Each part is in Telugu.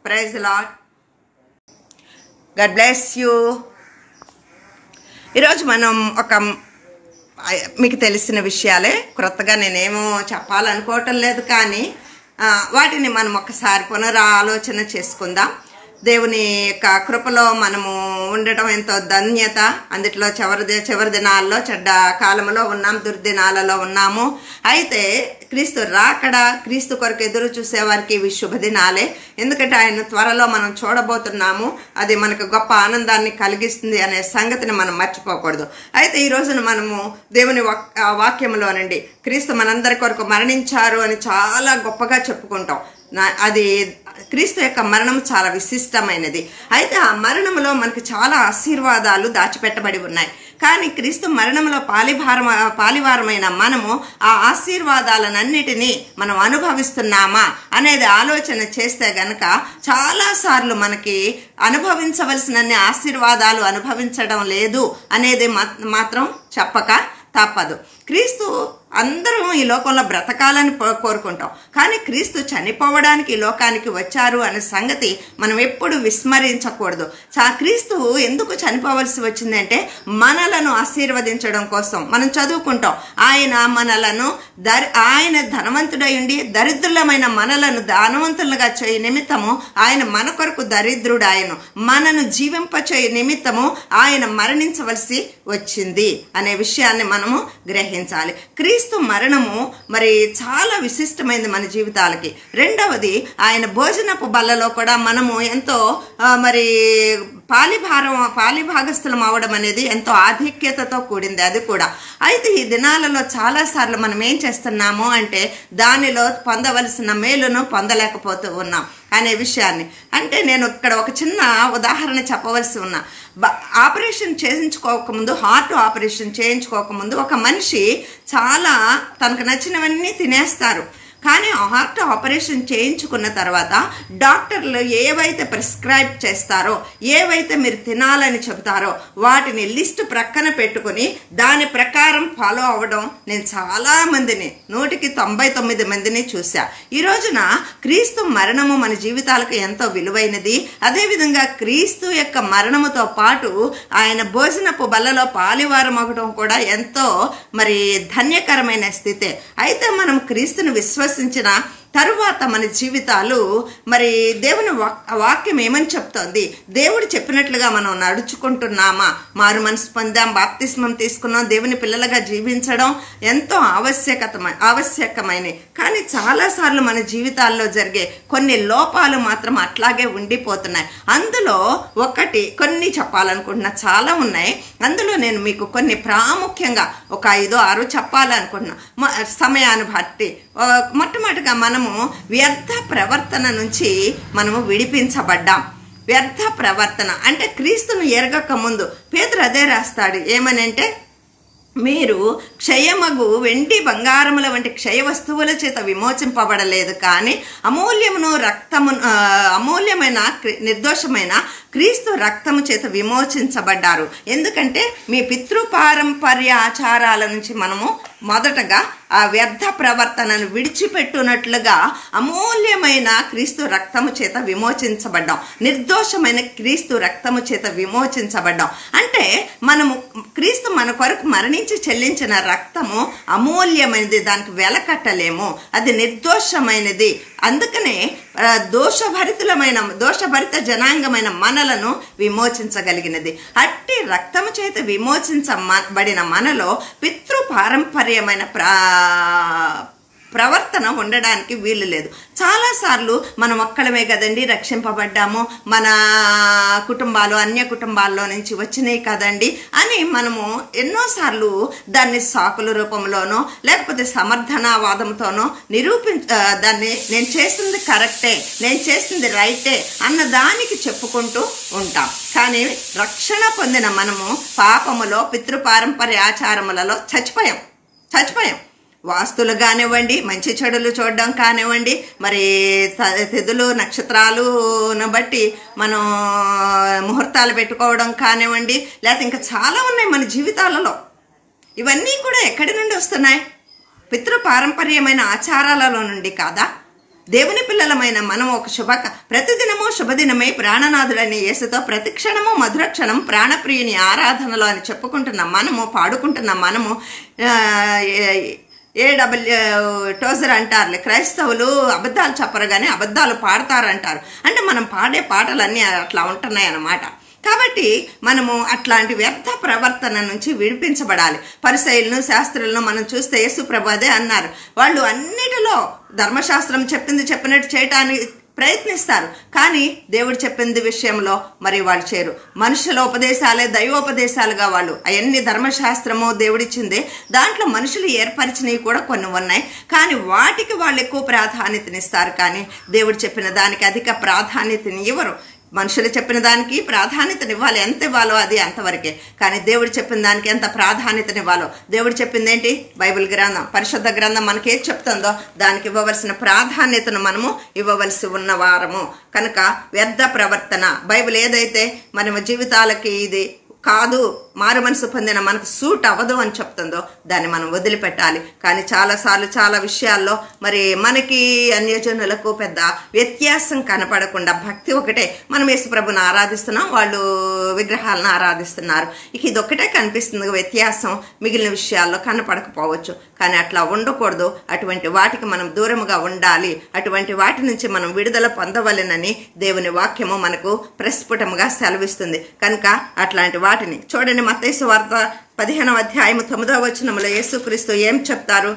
Praise Lord God bless you ఈరోజు మనం ఒక మీకు తెలిసిన విషయాలే క్రొత్తగా నేనేమో చెప్పాలనుకోవటం లేదు కానీ ఆ, వాటిని మనం ఒకసారి పునరాలోచన చేసుకుందాం దేవుని యొక్క కృపలో మనము ఉండటం ఎంతో ధన్యత అందుట్లో చివరి చివరి దినాల్లో చెడ్డ కాలంలో ఉన్నాం దుర్దినాలలో ఉన్నాము అయితే క్రీస్తు రాకడ క్రీస్తు కొరకు ఎదురు చూసే వారికి ఇవి శుభదినాలే ఎందుకంటే ఆయన త్వరలో మనం చూడబోతున్నాము అది మనకు గొప్ప ఆనందాన్ని కలిగిస్తుంది అనే సంగతిని మనం మర్చిపోకూడదు అయితే ఈ రోజున మనము దేవుని వాక్- ఆ వాక్యములో నుండి క్రీస్తు మనందరి కొరకు మరణించారు అని చాలా గొప్పగా చెప్పుకుంటాం నా- అది క్రీస్తు యొక్క మరణం చాలా విశిష్టమైనది అయితే ఆ మరణంలో మనకి చాలా ఆశీర్వాదాలు దాచిపెట్టబడి ఉన్నాయి కానీ క్రీస్తు మరణంలో పాలిభారం పాలివారమైన మనము ఆ ఆశీర్వాదాలన్నిటినీ మనం అనుభవిస్తున్నామా అనేది ఆలోచన చేస్తే గనక చాలాసార్లు మనకి అనుభవించవలసినన్ని ఆశీర్వాదాలు అనుభవించడం లేదు అనేది మా- మాత్రం చెప్పక తప్పదు క్రీస్తు అందరం ఈ లోకంలో బ్రతకాలని పో- కోరుకుంటాం కానీ క్రీస్తు చనిపోవడానికి ఈ లోకానికి వచ్చారు అనే సంగతి మనం ఎప్పుడు విస్మరించకూడదు చా- క్రీస్తు ఎందుకు చనిపోవలసి వచ్చిందంటే మనలను ఆశీర్వదించడం కోసం మనం చదువుకుంటాం ఆయన మనలను దరి ఆయన ధనవంతుడై ఉండి దరిద్రులమైన మనలను దానవంతులుగా చేయ నిమిత్తము ఆయన మన కొరకు దరిద్రుడు ఆయన మనను జీవింపచేయ నిమిత్తము ఆయన మరణించవలసి వచ్చింది అనే విషయాన్ని మనము గ్రహించాలి క్రీస్తు మరణము మరి చాలా విశిష్టమైనది మన జీవితాలకి రెండవది ఆయన భోజనపు బల్లలో కూడా మనము ఎంతో ఆ, మరి పాలిభారం పాలిభాగస్థులం అవడం అనేది ఎంతో ఆధిక్యతతో కూడింది అది కూడా అయితే ఈ దినాలలో చాలాసార్లు మనం ఏం చేస్తున్నాము అంటే దానిలో పొందవలసిన మేలును పొందలేకపోతూ ఉన్నాం అనే విషయాన్ని అంటే నేను ఇక్కడ ఒక చిన్న ఉదాహరణ చెప్పవలసి ఉన్నా బ- ఆపరేషన్ చేయించుకోకముందు హార్ట్ ఆపరేషన్ చేయించుకోకముందు ఒక మనిషి చాలా తనకు నచ్చినవన్నీ తినేస్తారు కానీ హార్ట్ ఆపరేషన్ చేయించుకున్న తర్వాత డాక్టర్లు ఏవైతే ప్రిస్క్రైబ్ చేస్తారో ఏవైతే మీరు తినాలని చెబుతారో వాటిని లిస్ట్ ప్రక్కన పెట్టుకుని దాని ప్రకారం ఫాలో అవ్వడం నేను చాలా మందిని నూటికి తొంభై తొమ్మిది మందిని చూసా ఈ రోజున క్రీస్తు మరణము మన జీవితాలకు ఎంతో విలువైనది అదేవిధంగా క్రీస్తు యొక్క మరణముతో పాటు ఆయన భోజనపు బల్లలో పాలివారం అవ్వడం కూడా ఎంతో మరి ధన్యకరమైన స్థితే అయితే మనం క్రీస్తును విశ్వసించిన తరువాత మన జీవితాలు మరి దేవుని వాక్- వాక్యం ఏమని చెప్తోంది దేవుడు చెప్పినట్లుగా మనం నడుచుకుంటున్నామా మారు మనసు పొందాం బాప్తిస్మం తీసుకున్నాం దేవుని పిల్లలుగా జీవించడం ఎంతో ఆవశ్యకత ఆవశ్యకమైనవి కానీ చాలాసార్లు మన జీవితాల్లో జరిగే కొన్ని లోపాలు మాత్రం అట్లాగే ఉండిపోతున్నాయి అందులో ఒకటి కొన్ని చెప్పాలనుకుంటున్నా చాలా ఉన్నాయి అందులో నేను మీకు కొన్ని ప్రాముఖ్యంగా ఒక ఐదో ఆరు చెప్పాలనుకుంటున్నా మ- సమయాన్ని బట్టి ఆ, మొట్టమొదటిగా మనము వ్యర్థ ప్రవర్తన నుంచి మనము విడిపించబడ్డాం వ్యర్థ ప్రవర్తన అంటే క్రీస్తును ఎరగక ముందు పేదరు అదే రాస్తాడు ఏమని అంటే మీరు క్షయమగు వెండి బంగారముల వంటి క్షయ వస్తువుల చేత విమోచింపబడలేదు కానీ అమూల్యమును రక్తము ఆ, అమూల్యమైన క్రి- నిర్దోషమైన క్రీస్తు రక్తము చేత విమోచించబడ్డారు ఎందుకంటే మీ పితృపారంపర్య ఆచారాల నుంచి మనము మొదటగా ఆ వ్యర్థ ప్రవర్తనను విడిచిపెట్టునట్లుగా అమూల్యమైన క్రీస్తు రక్తము చేత విమోచించబడ్డాం నిర్దోషమైన క్రీస్తు రక్తము చేత విమోచించబడ్డాం అంటే మనము క్రీస్తు మన కొరకు మరణించి చెల్లించిన రక్తము అమూల్యమైనది దానికి వెల కట్టలేము అది నిర్దోషమైనది అందుకనే ఆ, దోషభరితులమైన దోషభరిత జనాంగమైన మనలను విమోచించగలిగినది అట్టి రక్తము చేత విమోచించబడిన మనలో పితృ పారంపర్యమైన ప్రా ప్రవర్తన ఉండడానికి వీలు లేదు చాలాసార్లు మనం ఒక్కడమే కదండి రక్షింపబడ్డాము మన కుటుంబాలు అన్య కుటుంబాల్లో నుంచి వచ్చినాయి కదండి అని మనము ఎన్నోసార్లు దాన్ని సాకుల రూపంలోనో లేకపోతే సమర్థనావాదంతోనో నిరూపించ ఆ, దాన్ని నేను చేసింది కరెక్టే నేను చేసింది రైటే అన్న దానికి చెప్పుకుంటూ ఉంటాం కానీ రక్షణ పొందిన మనము పాపములో పితృపారంపర్య ఆచారములలో చచ్చిపోయాం చచ్చిపోయాం వాస్తులు కానివ్వండి మంచి చెడులు చూడడం కానివ్వండి మరి త- తిథులు నక్షత్రాలను బట్టి మనం ముహూర్తాలు పెట్టుకోవడం కానివ్వండి లేకపోతే ఇంకా చాలా ఉన్నాయి మన జీవితాలలో ఇవన్నీ కూడా ఎక్కడి నుండి వస్తున్నాయి పితృ పారంపర్యమైన ఆచారాలలో నుండి కాదా దేవుని పిల్లలమైన మనం ఒక శుభ ప్రతిదినము శుభదినమై ప్రాణనాథుడైన యేసుతో ప్రతి క్షణము మధుర క్షణం ప్రాణప్రియుని ఆరాధనలో అని చెప్పుకుంటున్న మనము పాడుకుంటున్న మనము ఆ, ఏ- ఏడబ్ల్యూ టోజర్ అంటారులే క్రైస్తవులు అబద్ధాలు చెప్పరు కానీ అబద్ధాలు పాడతారంటారు అంటే మనం పాడే పాటలన్నీ అట్లా ఉంటున్నాయి అన్నమాట కాబట్టి మనము అట్లాంటి వ్యర్థ ప్రవర్తన నుంచి విడిపించబడాలి పరిశైలను శాస్త్రులను మనం చూస్తే యేసు ప్రభు అదే అన్నారు వాళ్ళు అన్నిటిలో ధర్మశాస్త్రం చెప్పింది చెప్పినట్టు చేయటానికి ప్రయత్నిస్తారు కానీ దేవుడు చెప్పింది విషయంలో మరి వాళ్ళు చేరు మనుషుల ఉపదేశాలే దైవోపదేశాలుగా వాళ్ళు అవన్నీ ధర్మశాస్త్రము దేవుడిచ్చింది దాంట్లో మనుషులు ఏర్పరిచినవి కూడా కొన్ని ఉన్నాయి కానీ వాటికి వాళ్ళు ఎక్కువ ప్రాధాన్యతనిస్తారు కానీ దేవుడు చెప్పిన దానికి అధిక ప్రాధాన్యతని ఇవ్వరు మనుషులు చెప్పిన దానికి ప్రాధాన్యతనివ్వాలి ఎంత ఇవ్వాలో అది అంతవరకే కానీ దేవుడు చెప్పిన దానికి ఎంత ప్రాధాన్యతనివ్వాలో దేవుడు చెప్పింది ఏంటి బైబిల్ గ్రంథం పరిశుద్ధ గ్రంథం మనకి ఏది చెప్తుందో దానికి ఇవ్వవలసిన ప్రాధాన్యతను మనము ఇవ్వవలసి ఉన్న వారము కనుక వ్యర్థ ప్రవర్తన బైబిల్ ఏదైతే మన జీవితాలకి ఇది కాదు మారు మనసు పొందిన మనకు సూట్ అవ్వదు అని చెప్తుందో దాన్ని మనం వదిలిపెట్టాలి కానీ చాలాసార్లు చాలా విషయాల్లో మరి మనకి అన్యజనులకు పెద్ద వ్యత్యాసం కనపడకుండా భక్తి ఒకటే మనం యేసుప్రభుని ఆరాధిస్తున్నాం వాళ్ళు విగ్రహాలను ఆరాధిస్తున్నారు ఇక ఇది ఒకటే కనిపిస్తుంది వ్యత్యాసం మిగిలిన విషయాల్లో కనపడకపోవచ్చు కానీ అట్లా ఉండకూడదు అటువంటి వాటికి మనం దూరముగా ఉండాలి అటువంటి వాటి నుంచి మనం విడుదల పొందవలెనని దేవుని వాక్యము మనకు ప్రస్ఫుటముగా సెలవిస్తుంది కనుక అట్లాంటి వాటిని చూడండి మత్తైసు వార్త పదిహేనవ అధ్యాయము తొమ్మిదవ వచనములో యేసుక్రీస్తు ఏం చెప్తారు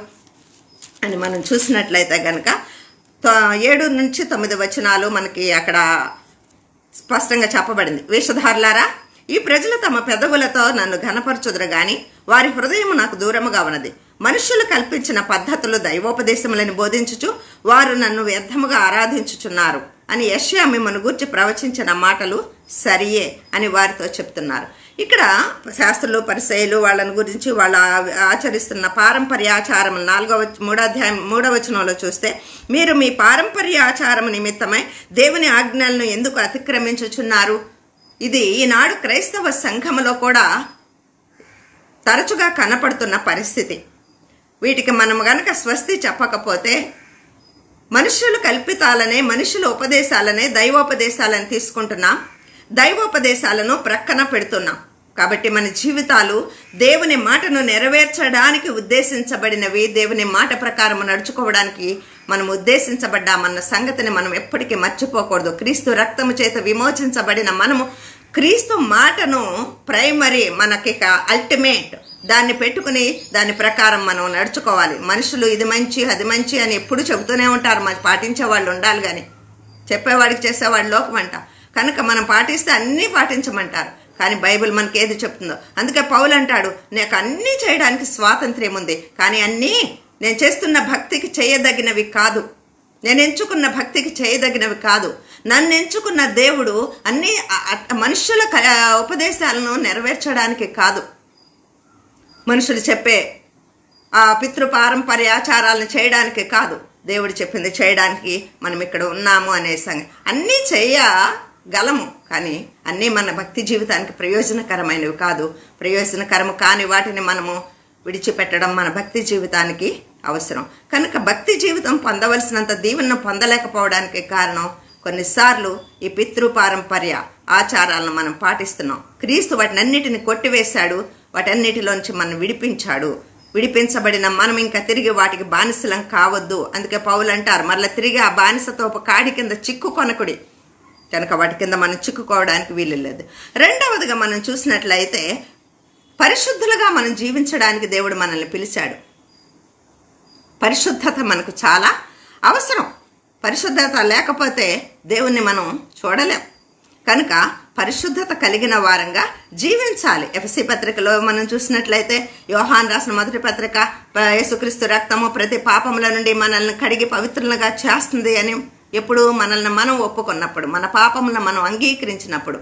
అని మనం చూసినట్లయితే గనక త- ఏడు నుంచి తొమ్మిది వచనాలు మనకి అక్కడ స్పష్టంగా చెప్పబడింది వేషధారులారా ఈ ప్రజలు తమ పెదవులతో నన్ను ఘనపరచుదురు గాని వారి హృదయం నాకు దూరముగా ఉన్నది మనుష్యులు కల్పించిన పద్ధతులు దైవోపదేశములను బోధించుచు వారు నన్ను వ్యర్థముగా ఆరాధించుచున్నారు అని యశ్యా మిమ్మల్ని గూర్చి ప్రవచించిన మాటలు సరియే అని వారితో చెప్తున్నారు ఇక్కడ శాస్త్రులు పరిచయలు వాళ్ళని గురించి వాళ్ళ ఆచరిస్తున్న పారంపర్య ఆచారం నాలుగవ మూడో అధ్యాయం మూడవ వచనంలో చూస్తే మీరు మీ పారంపర్య ఆచారం నిమిత్తమై దేవుని ఆజ్ఞలను ఎందుకు అతిక్రమించుచున్నారు ఇది ఈనాడు క్రైస్తవ సంఘములో కూడా తరచుగా కనపడుతున్న పరిస్థితి వీటికి మనం గనక స్వస్తి చెప్పకపోతే మనుషులు కల్పితాలనే మనుషుల ఉపదేశాలనే దైవోపదేశాలను తీసుకుంటున్నాం దైవోపదేశాలను ప్రక్కన పెడుతున్నాం కాబట్టి మన జీవితాలు దేవుని మాటను నెరవేర్చడానికి ఉద్దేశించబడినవి దేవుని మాట ప్రకారం నడుచుకోవడానికి మనం ఉద్దేశించబడ్డామన్న సంగతిని మనం ఎప్పటికీ మర్చిపోకూడదు క్రీస్తు రక్తము చేత విమోచించబడిన మనము క్రీస్తు మాటను ప్రైమరీ మనకి అల్టిమేట్ దాన్ని పెట్టుకుని దాని ప్రకారం మనం నడుచుకోవాలి మనుషులు ఇది మంచి అది మంచి అని ఎప్పుడు చెబుతూనే ఉంటారు మరి పాటించే వాళ్ళు ఉండాలి కానీ చెప్పేవాడికి చేసేవాడు లోకం అంట కనుక మనం పాటిస్తే అన్నీ పాటించమంటారు కానీ బైబిల్ మనకి ఏది చెప్తుందో అందుకే పౌలు అంటాడు నాకు అన్నీ చేయడానికి స్వాతంత్ర్యం ఉంది కానీ అన్నీ నేను చేస్తున్న భక్తికి చేయదగినవి కాదు నేను ఎంచుకున్న భక్తికి చేయదగినవి కాదు నన్ను ఎంచుకున్న దేవుడు అన్ని అ- అ- మనుషుల క- ఉపదేశాలను నెరవేర్చడానికి కాదు మనుషులు చెప్పే ఆ పితృ పారంపర్య ఆచారాలను చేయడానికి కాదు దేవుడు చెప్పింది చేయడానికి మనం ఇక్కడ ఉన్నాము అనే సంగతి అన్నీ చేయగలము కానీ అన్నీ మన భక్తి జీవితానికి ప్రయోజనకరమైనవి కాదు ప్రయోజనకరము కాని వాటిని మనము విడిచిపెట్టడం మన భక్తి జీవితానికి అవసరం కనుక భక్తి జీవితం పొందవలసినంత దీవెనను పొందలేకపోవడానికి కారణం కొన్నిసార్లు ఈ పితృ పారంపర్య ఆచారాలను మనం పాటిస్తున్నాం క్రీస్తు వాటినన్నిటిని కొట్టివేశాడు వాటన్నిటిలోంచి మనం విడిపించాడు విడిపించబడిన మనం ఇంకా తిరిగి వాటికి బానిసలం కావద్దు అందుకే పౌలు అంటారు మరలా తిరిగి ఆ బానిసతో ఒక కాడి కింద చిక్కు కొనకుడి కనుక వాటి కింద మనం చిక్కుకోవడానికి వీలు లేదు రెండవదిగా మనం చూసినట్లయితే పరిశుద్ధులుగా మనం జీవించడానికి దేవుడు మనల్ని పిలిచాడు పరిశుద్ధత మనకు చాలా అవసరం పరిశుద్ధత లేకపోతే దేవుణ్ణి మనం చూడలేం కనుక పరిశుద్ధత కలిగిన వారంగా జీవించాలి ఎఫ్సి పత్రికలో మనం చూసినట్లయితే యోహాన్ రాసిన మొదటి పత్రిక ప- యేసుక్రీస్తు రక్తము ప్రతి పాపముల నుండి మనల్ని కడిగి పవిత్రులుగా చేస్తుంది అని ఎప్పుడు మనల్ని మనం ఒప్పుకున్నప్పుడు మన పాపములను మనం అంగీకరించినప్పుడు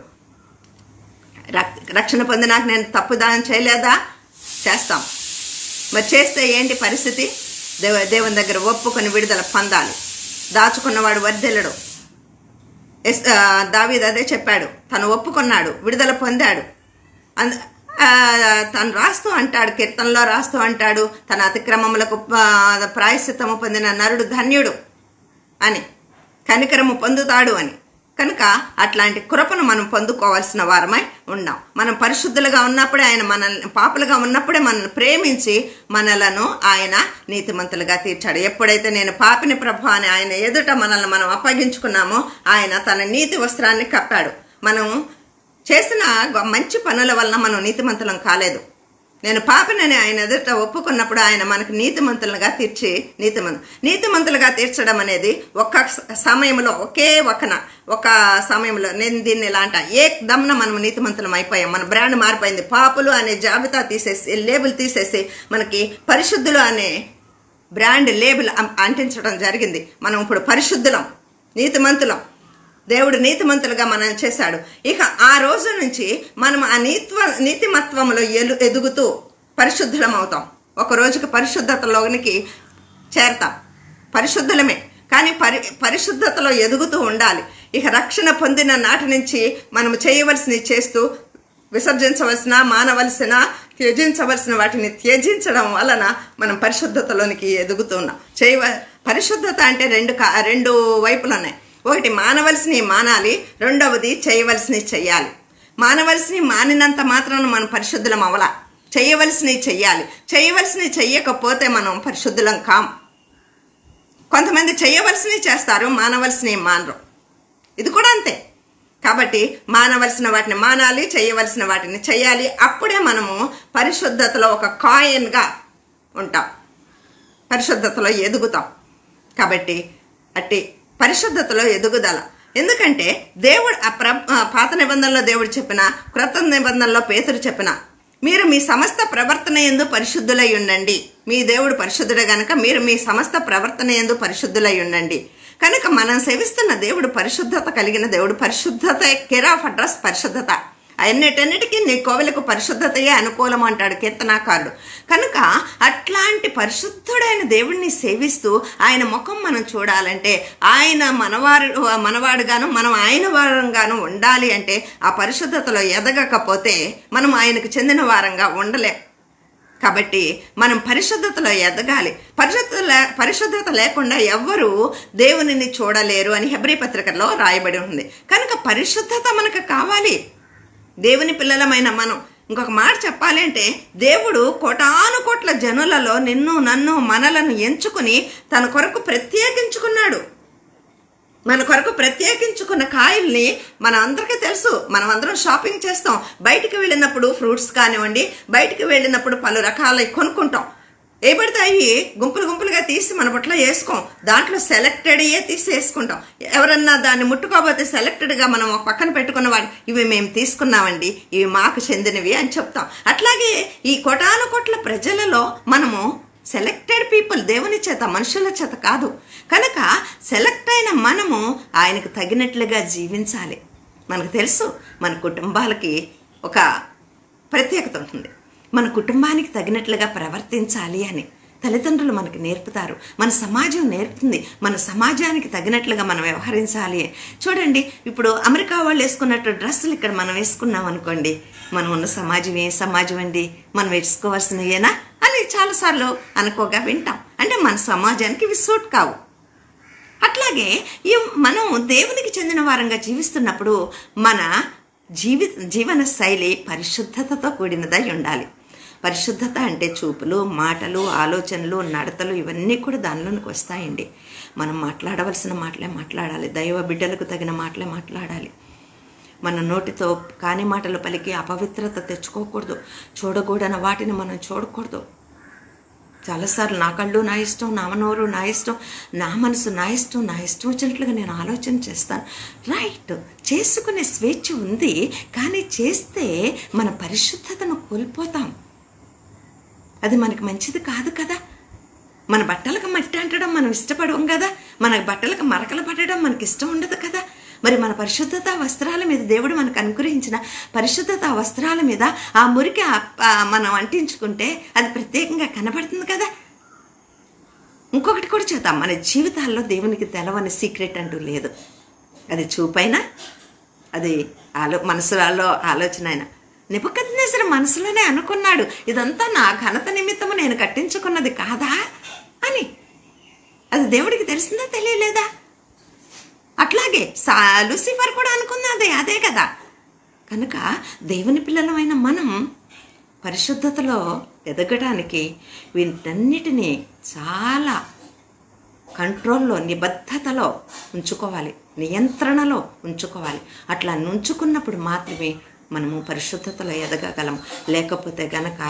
రక్- రక్షణ పొందినాక నేను తప్పుదానం చేయలేదా చేస్తాం మరి చేస్తే ఏంటి పరిస్థితి దేవ దేవుని దగ్గర ఒప్పుకొని విడుదల పొందాలి దాచుకున్నవాడు వర్ధిల్లడు ఎస్ ఆ, దావీద్ అదే చెప్పాడు తను ఒప్పుకున్నాడు విడుదల పొందాడు అంద ఆ, తను రాస్తూ అంటాడు కీర్తనలో రాస్తూ అంటాడు తన అతిక్రమములకు ఆ, ప్రాయశ్చిత్తము పొందిన నరుడు ధన్యుడు అని కనికరము పొందుతాడు అని కనుక అట్లాంటి కృపను మనం పొందుకోవాల్సిన వారమై ఉన్నాం మనం పరిశుద్ధులుగా ఉన్నప్పుడే ఆయన మనల్ని పాపులుగా ఉన్నప్పుడే మనల్ని ప్రేమించి మనలను ఆయన నీతిమంతులుగా తీర్చాడు ఎప్పుడైతే నేను పాపిని ప్రభు అని ఆయన ఎదుట మనల్ని మనం అప్పగించుకున్నామో ఆయన తన నీతి వస్త్రాన్ని కప్పాడు మనం చేసిన గొ- మంచి పనుల వలన మనం నీతిమంతులం కాలేదు నేను పాపినని ఆయన ఎదుట ఒప్పుకున్నప్పుడు ఆయన మనకు నీతిమంతులుగా తీర్చి నీతిమంతు నీతిమంతులుగా తీర్చడం అనేది ఒక్క స- సమయంలో ఒకే ఒకన ఒక సమయంలో నేను దీన్ని ఇలా అంట ఏ దమ్న మనం నీతిమంతులం అయిపోయాం మన బ్రాండ్ మారిపోయింది పాపులు అనే జాబితా తీసేసి లేబుల్ తీసేసి మనకి పరిశుద్ధులు అనే బ్రాండ్ లేబుల్ అం- అంటించడం జరిగింది మనం ఇప్పుడు పరిశుద్ధులం నీతిమంతులం దేవుడు నీతిమంతులుగా మనం చేశాడు ఇక ఆ రోజు నుంచి మనం ఆ నీత్వ నీతిమత్వంలో ఎలు ఎదుగుతూ పరిశుద్ధులం అవుతాం ఒక రోజుకి పరిశుద్ధతలోనికి చేరతాం పరిశుద్ధులమే కానీ పరి పరిశుద్ధతలో ఎదుగుతూ ఉండాలి ఇక రక్షణ పొందిన నాటి నుంచి మనం చేయవలసినవి చేస్తూ విసర్జించవలసిన మానవలసిన త్యజించవలసిన వాటిని త్యజించడం వలన మనం పరిశుద్ధతలోనికి ఎదుగుతున్నాం చేయవ పరిశుద్ధత అంటే రెండు కా రెండు వైపులు ఉన్నాయి ఒకటి మానవలసినవి మానాలి రెండవది చేయవలసినవి చెయ్యాలి మానవలసినవి మానినంత మాత్రాన మనం పరిశుద్ధులం అవలా చేయవలసినవి చెయ్యాలి చేయవలసినవి చెయ్యకపోతే మనం పరిశుద్ధులం కాం కొంతమంది చేయవలసినవి చేస్తారు మానవలసినవి మానరు ఇది కూడా అంతే కాబట్టి మానవలసిన వాటిని మానాలి చేయవలసిన వాటిని చేయాలి అప్పుడే మనము పరిశుద్ధతలో ఒక కాయిన్గా ఉంటాం పరిశుద్ధతలో ఎదుగుతాం కాబట్టి అట్టి పరిశుద్ధతలో ఎదుగుదల ఎందుకంటే దేవుడు ఆ ప్ర ఆ పాత నిబంధనలో దేవుడు చెప్పిన క్రొత్త నిబంధనలో పేతురు చెప్పిన మీరు మీ సమస్త ప్రవర్తన ఎందు పరిశుద్ధులై ఉండండి మీ దేవుడు పరిశుద్ధుడే గనక మీరు మీ సమస్త ప్రవర్తన ఎందు పరిశుద్ధులై ఉండండి కనుక మనం సేవిస్తున్న దేవుడు పరిశుద్ధత కలిగిన దేవుడు పరిశుద్ధత కేర్ ఆఫ్ అడ్రస్ పరిశుద్ధత అన్నిటన్నిటికీ నీ కోవెలకు పరిశుద్ధతయే అనుకూలం అంటాడు కీర్తనాకారుడు కనుక అట్లాంటి పరిశుద్ధుడైన దేవుడిని సేవిస్తూ ఆయన ముఖం మనం చూడాలంటే ఆయన మనవారు మనవాడుగాను మనం ఆయన వారంగాను ఉండాలి అంటే ఆ పరిశుద్ధతలో ఎదగకపోతే మనం ఆయనకు చెందిన వారంగా ఉండలేం కాబట్టి మనం పరిశుద్ధతలో ఎదగాలి పరిశుద్ధత లే- పరిశుద్ధత లేకుండా ఎవ్వరూ దేవునిని చూడలేరు అని హెబ్రి పత్రికలో రాయబడి ఉంది కనుక పరిశుద్ధత మనకు కావాలి దేవుని పిల్లలమైన మనం ఇంకొక మాట చెప్పాలి అంటే దేవుడు కోటాను కోట్ల జనులలో నిన్ను నన్ను మనలను ఎంచుకుని తన కొరకు ప్రత్యేకించుకున్నాడు మన కొరకు ప్రత్యేకించుకున్న కాయల్ని మన అందరికీ తెలుసు మనం అందరం షాపింగ్ చేస్తాం బయటికి వెళ్ళినప్పుడు ఫ్రూట్స్ కానివ్వండి బయటికి వెళ్ళినప్పుడు పలు రకాల కొనుక్కుంటాం ఏ పడితే అవి గుంపులు గుంపులుగా తీసి మన బుట్టలో వేసుకోం దాంట్లో సెలెక్టెడ్ అయ్యే తీసి వేసుకుంటాం ఎవరన్నా దాన్ని ముట్టుకోకపోతే సెలెక్టెడ్గా మనం ఒక పక్కన పెట్టుకున్న వాడు ఇవి మేము తీసుకున్నామండి ఇవి మాకు చెందినవి అని చెప్తాం అట్లాగే ఈ కోటాను కోట్ల ప్రజలలో మనము సెలెక్టెడ్ పీపుల్ దేవుని చేత మనుషుల చేత కాదు కనుక సెలెక్ట్ అయిన మనము ఆయనకు తగినట్లుగా జీవించాలి మనకు తెలుసు మన కుటుంబాలకి ఒక ప్రత్యేకత ఉంటుంది మన కుటుంబానికి తగినట్లుగా ప్రవర్తించాలి అని తల్లిదండ్రులు మనకి నేర్పుతారు మన సమాజం నేర్పుతుంది మన సమాజానికి తగినట్లుగా మనం వ్యవహరించాలి చూడండి ఇప్పుడు అమెరికా వాళ్ళు వేసుకున్నట్టు డ్రెస్సులు ఇక్కడ మనం వేసుకున్నాం అనుకోండి మనం ఉన్న సమాజం ఏ సమాజం అండి మనం వేసుకోవాల్సినయేనా అని చాలాసార్లు అనుకోగా వింటాం అంటే మన సమాజానికి ఇవి సూట్ కావు అట్లాగే ఈ మనం దేవునికి చెందిన వారంగా జీవిస్తున్నప్పుడు మన జీవి జీవన శైలి పరిశుద్ధతతో కూడినదై ఉండాలి పరిశుద్ధత అంటే చూపులు మాటలు ఆలోచనలు నడతలు ఇవన్నీ కూడా దానిలోనికి వస్తాయండి మనం మాట్లాడవలసిన మాటలే మాట్లాడాలి దైవ బిడ్డలకు తగిన మాటలే మాట్లాడాలి మన నోటితో కాని మాటలు పలికి అపవిత్రత తెచ్చుకోకూడదు చూడకూడని వాటిని మనం చూడకూడదు చాలాసార్లు నా కళ్ళు నా ఇష్టం నా మనోరు నా ఇష్టం నా మనసు నా ఇష్టం నా ఇష్టం వచ్చినట్లుగా నేను ఆలోచన చేస్తాను రైట్ చేసుకునే స్వేచ్ఛ ఉంది కానీ చేస్తే మన పరిశుద్ధతను కోల్పోతాం అది మనకి మంచిది కాదు కదా మన బట్టలకు మట్టి అంటడం మనం ఇష్టపడం కదా మన బట్టలకు మరకలు పట్టడం మనకి ఇష్టం ఉండదు కదా మరి మన పరిశుద్ధత వస్త్రాల మీద దేవుడు మనకు అనుగ్రహించిన పరిశుద్ధత వస్త్రాల మీద ఆ మురికి ఆ- ఆ మనం అంటించుకుంటే అది ప్రత్యేకంగా కనబడుతుంది కదా ఇంకొకటి కూడా చేద్దాం మన జీవితాల్లో దేవునికి తెలవని సీక్రెట్ అంటూ లేదు అది చూపైనా అది ఆలో మనసులో ఆలోచన అయినా నిపుకద్నేశ్వర మనసులోనే అనుకున్నాడు ఇదంతా నా ఘనత నిమిత్తము నేను కట్టించుకున్నది కాదా అని అది దేవుడికి తెలిసిందా తెలియలేదా అట్లాగే సా లూసిఫర్ కూడా అనుకున్నదే అదే కదా కనుక దేవుని పిల్లలమైన మనం పరిశుద్ధతలో ఎదగడానికి వీటన్నిటినీ చాలా కంట్రోల్లో నిబద్ధతలో ఉంచుకోవాలి నియంత్రణలో ఉంచుకోవాలి అట్లా ఉంచుకున్నప్పుడు మాత్రమే మనము పరిశుద్ధతలో ఎదగగలం లేకపోతే గనక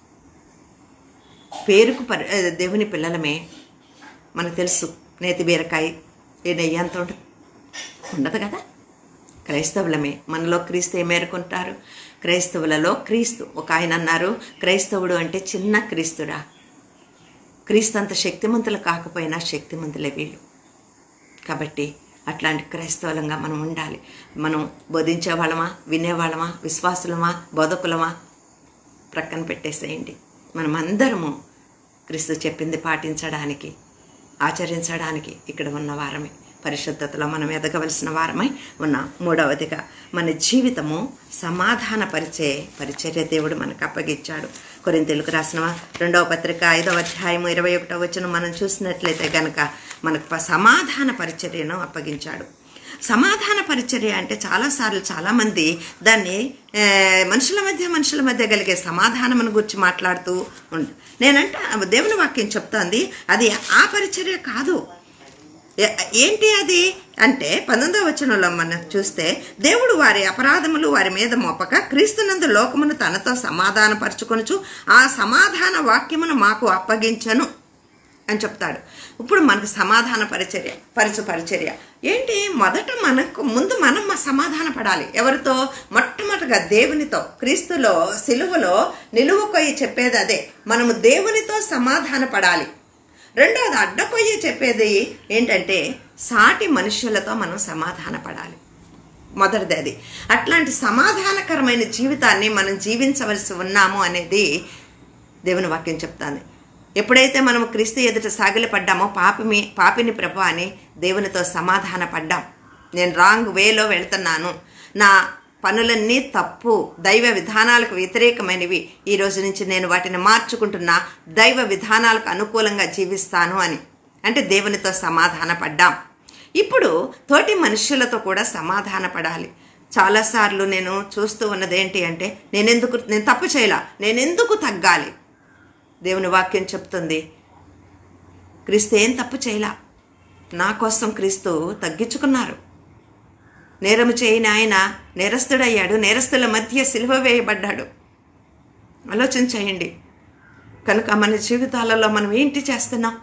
పేరుకు పరి ఆ, దేవుని పిల్లలమే మనకు తెలుసు నేతి బీరకాయ ఏ నెయ్యి అంత ఉంటుంది ఉండదు కదా క్రైస్తవులమే మనలో క్రీస్తు ఏ మేరకుంటారు క్రైస్తవులలో క్రీస్తు ఒక ఆయన అన్నారు క్రైస్తవుడు అంటే చిన్న క్రీస్తురా క్రీస్తు అంత శక్తిమంతులు కాకపోయినా శక్తిమంతులే వీళ్ళు కాబట్టి అట్లాంటి క్రైస్తవులంగా మనం ఉండాలి మనం బోధించే వాళ్ళమా వినేవాళ్ళమా విశ్వాసులమా బోధకులమా ప్రక్కన పెట్టేసేయండి మనం అందరము క్రీస్తు చెప్పింది పాటించడానికి ఆచరించడానికి ఇక్కడ ఉన్న వారమే పరిశుద్ధతలో మనం ఎదగవలసిన వారమై ఉన్నాం మూడవదిగా మన జీవితము సమాధానపరిచే పరిచర్య దేవుడు మనకు అప్పగించాడు కొరింతెలుగు రాసిన రెండవ పత్రిక ఐదవ అధ్యాయము ఇరవై ఒకటో వచ్చిన మనం చూసినట్లయితే గనక మనకు ప- సమాధాన పరిచర్యను అప్పగించాడు సమాధాన పరిచర్య అంటే చాలాసార్లు చాలామంది దాన్ని ఏ, మనుషుల మధ్య మనుషుల మధ్య కలిగే సమాధానమును గురించి మాట్లాడుతూ ఉండు నేనంటే దేవుని వాక్యం చెప్తోంది అది ఆ పరిచర్య కాదు ఏ- ఏంటి అది అంటే పంతొమ్మిదవ వచనంలో మనం చూస్తే దేవుడు వారి అపరాధములు వారి మీద మోపక క్రీస్తునందు లోకమును తనతో సమాధానపరచుకొనుచు ఆ సమాధాన వాక్యమును మాకు అప్పగించను అని చెప్తాడు ఇప్పుడు మనకు సమాధాన పరిచర్య పరచు పరిచర్య ఏంటి మొదట మనకు ముందు మనం మ- సమాధాన పడాలి ఎవరితో మొట్టమొదటిగా దేవునితో క్రీస్తులో సిలువలో నిలువకొయ్యి చెప్పేది అదే మనము దేవునితో సమాధాన పడాలి రెండవది అడ్డకొయ్యి చెప్పేది ఏంటంటే సాటి మనుషులతో మనం సమాధాన పడాలి మొదటిది అది అట్లాంటి సమాధానకరమైన జీవితాన్ని మనం జీవించవలసి ఉన్నాము అనేది దేవుని వాక్యం చెప్తాంది ఎప్పుడైతే మనం క్రీస్తు ఎదుట సాగిలపడ్డామో పాపిమి పాపిని ప్రభు అని దేవునితో సమాధాన పడ్డాం నేను రాంగ్ వేలో వెళ్తున్నాను నా పనులన్నీ తప్పు దైవ విధానాలకు వ్యతిరేకమైనవి ఈ రోజు నుంచి నేను వాటిని మార్చుకుంటున్నా దైవ విధానాలకు అనుకూలంగా జీవిస్తాను అని అంటే దేవునితో సమాధాన పడ్డాం ఇప్పుడు తోటి మనుషులతో కూడా సమాధాన పడాలి చాలాసార్లు నేను చూస్తూ ఉన్నది ఏంటి అంటే నేనెందుకు నేను తప్పు చేయాల నేనెందుకు తగ్గాలి దేవుని వాక్యం చెప్తుంది క్రీస్తు ఏం తప్పు చేయలా నా కోసం క్రీస్తు తగ్గించుకున్నారు నేరము చేయని ఆయన నేరస్తుడయ్యాడు నేరస్తుల మధ్య సిలువ వేయబడ్డాడు ఆలోచన చేయండి కనుక మన జీవితాలలో మనం ఏంటి చేస్తున్నాం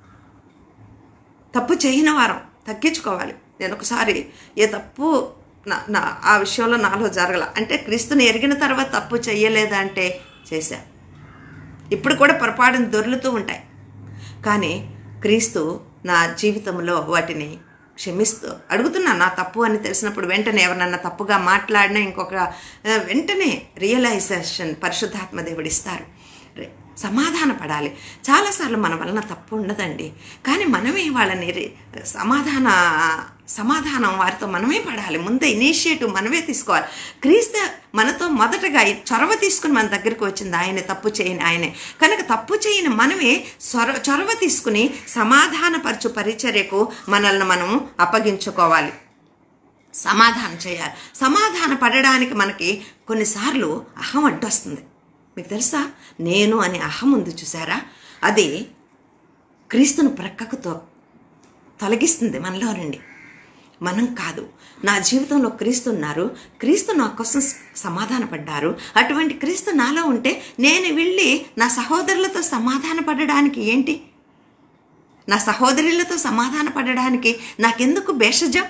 తప్పు చేయని వారం తగ్గించుకోవాలి నేను ఒకసారి ఏ తప్పు నా నా ఆ విషయంలో నాలో జరగల అంటే క్రీస్తుని ఎరిగిన తర్వాత తప్పు చెయ్యలేదా అంటే చేశా ఇప్పుడు కూడా పొరపాటును దొర్లుతూ ఉంటాయి కానీ క్రీస్తు నా జీవితంలో వాటిని క్షమిస్తూ అడుగుతున్నా నా తప్పు అని తెలిసినప్పుడు వెంటనే ఎవరన్నా తప్పుగా మాట్లాడినా ఇంకొక ఆ, వెంటనే రియలైజేషన్ పరిశుద్ధాత్మ దేవుడు ఇస్తారు రే- సమాధాన పడాలి చాలాసార్లు మన వలన తప్పు ఉండదండి కానీ మనమే వాళ్ళని రి- సమాధాన సమాధానం వారితో మనమే పడాలి ముందే ఇనిషియేటివ్ మనమే తీసుకోవాలి క్రీస్తు మనతో మొదటగా ఈ చొరవ తీసుకుని మన దగ్గరికి వచ్చింది ఆయనే తప్పు చేయని ఆయనే కనుక తప్పు చేయని మనమే చొర చొరవ తీసుకుని సమాధానపరచు పరిచర్యకు మనల్ని మనం అప్పగించుకోవాలి సమాధానం చేయాలి సమాధాన పడడానికి మనకి కొన్నిసార్లు అహం అడ్డొస్తుంది మీకు తెలుసా నేను అనే అహం ఉంది చూసారా అది క్రీస్తును ప్రక్కకు తో తొలగిస్తుంది మనలో నుండి మనం కాదు నా జీవితంలో క్రీస్తు ఉన్నారు క్రీస్తు నా కోసం సమాధాన పడ్డారు అటువంటి క్రీస్తు నాలో ఉంటే నేను వెళ్ళి నా సహోదరులతో సమాధాన పడడానికి ఏంటి నా సహోదరులతో సమాధాన పడడానికి నాకెందుకు భేషజం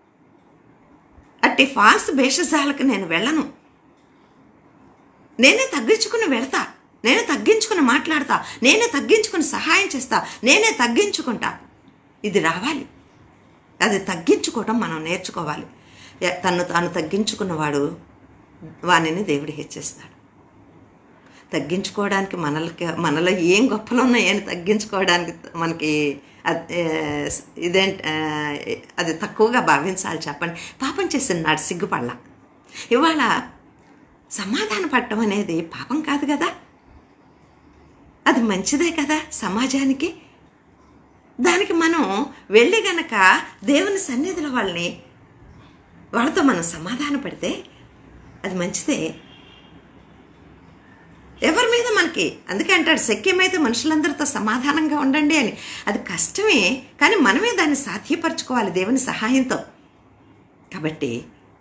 అట్టి ఫాల్స్ భేషజాలకు నేను వెళ్ళను నేనే తగ్గించుకుని వెళ్తా నేనే తగ్గించుకుని మాట్లాడతా నేనే తగ్గించుకుని సహాయం చేస్తా నేనే తగ్గించుకుంటా ఇది రావాలి అది తగ్గించుకోవటం మనం నేర్చుకోవాలి ఎ- తన్ను తాను తగ్గించుకున్నవాడు వానిని దేవుడు హెచ్చిస్తాడు తగ్గించుకోవడానికి మనలకి మనలో ఏం గొప్పలు ఉన్నాయని తగ్గించుకోవడానికి మనకి అద్- ఏ, ఇదేంట ఆ, అది తక్కువగా భావించాలి చెప్పండి పాపం చేసినాడు సిగ్గుపడలా ఇవాళ సమాధాన పడటం అనేది పాపం కాదు కదా అది మంచిదే కదా సమాజానికి దానికి మనం వెళ్ళి గనక దేవుని సన్నిధిలో వాళ్ళని వాళ్ళతో మనం సమాధాన పడితే అది మంచిదే ఎవరి మీద మనకి అందుకే అంటాడు శక్యమైతే మనుషులందరితో సమాధానంగా ఉండండి అని అది కష్టమే కానీ మనమే దాన్ని సాధ్యపరచుకోవాలి దేవుని సహాయంతో కాబట్టి